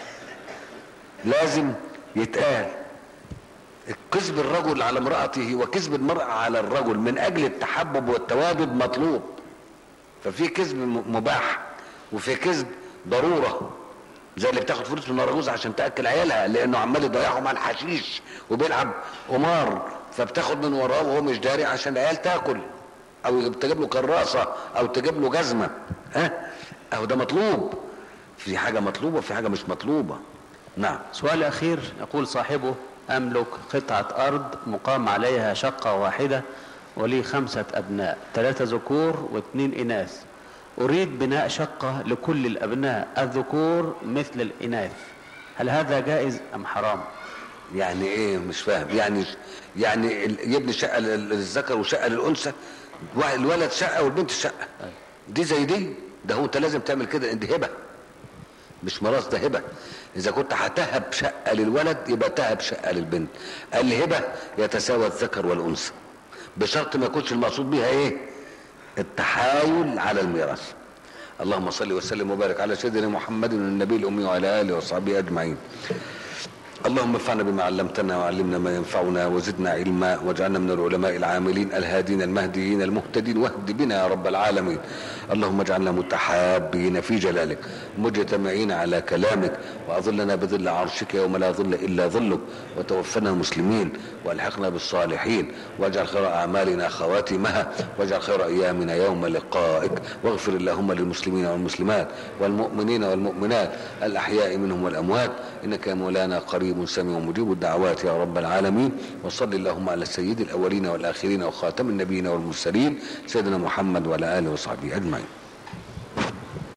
لازم يتقال كذب الرجل على امرأته وكذب المرأة على الرجل من أجل التحبب والتوادد مطلوب ففي كذب م- مباح وفي كذب ضرورة زي اللي بتاخد فلوس من الرجوز عشان تأكل عيالها لأنه عمال يضيعهم على الحشيش وبيلعب قمار فبتاخد من وراه وهو مش داري عشان العيال تاكل أو تجيب له كراسة أو تجيب له جزمة ها أهو ده مطلوب في حاجة مطلوبة وفي حاجة مش مطلوبة نعم سؤال أخير يقول صاحبه أملك قطعة أرض مقام عليها شقة واحدة ولي خمسة أبناء ثلاثة ذكور واثنين إناث أريد بناء شقة لكل الأبناء الذكور مثل الإناث هل هذا جائز أم حرام يعني ايه مش فاهم يعني يعني ال- يبني شقه لل- للذكر وشقه للانثى واحد- الولد شقه والبنت شقه دي زي دي ده هو انت لازم تعمل كده دي هبه مش ميراث ده هبه اذا كنت هتهب شقه للولد يبقى تهب شقه للبنت الهبه يتساوى الذكر والانثى بشرط ما يكونش المقصود بيها ايه التحايل على الميراث اللهم صل وسلم وبارك على سيدنا محمد النبي الامي وعلى اله وصحبه اجمعين اللهم انفعنا بما علمتنا وعلمنا ما ينفعنا وزدنا علما واجعلنا من العلماء العاملين الهادين المهديين المهتدين واهد بنا يا رب العالمين اللهم اجعلنا متحابين في جلالك مجتمعين على كلامك واظلنا بظل عرشك يوم لا ظل الا ظلك وتوفنا مسلمين والحقنا بالصالحين واجعل خير اعمالنا خواتمها واجعل خير ايامنا يوم لقائك واغفر اللهم للمسلمين والمسلمات والمؤمنين والمؤمنات الاحياء منهم والاموات انك يا مولانا قريب سميع مجيب الدعوات يا رب العالمين وصل اللهم على سيد الاولين والاخرين وخاتم النبيين والمرسلين سيدنا محمد وعلى اله وصحبه اجمعين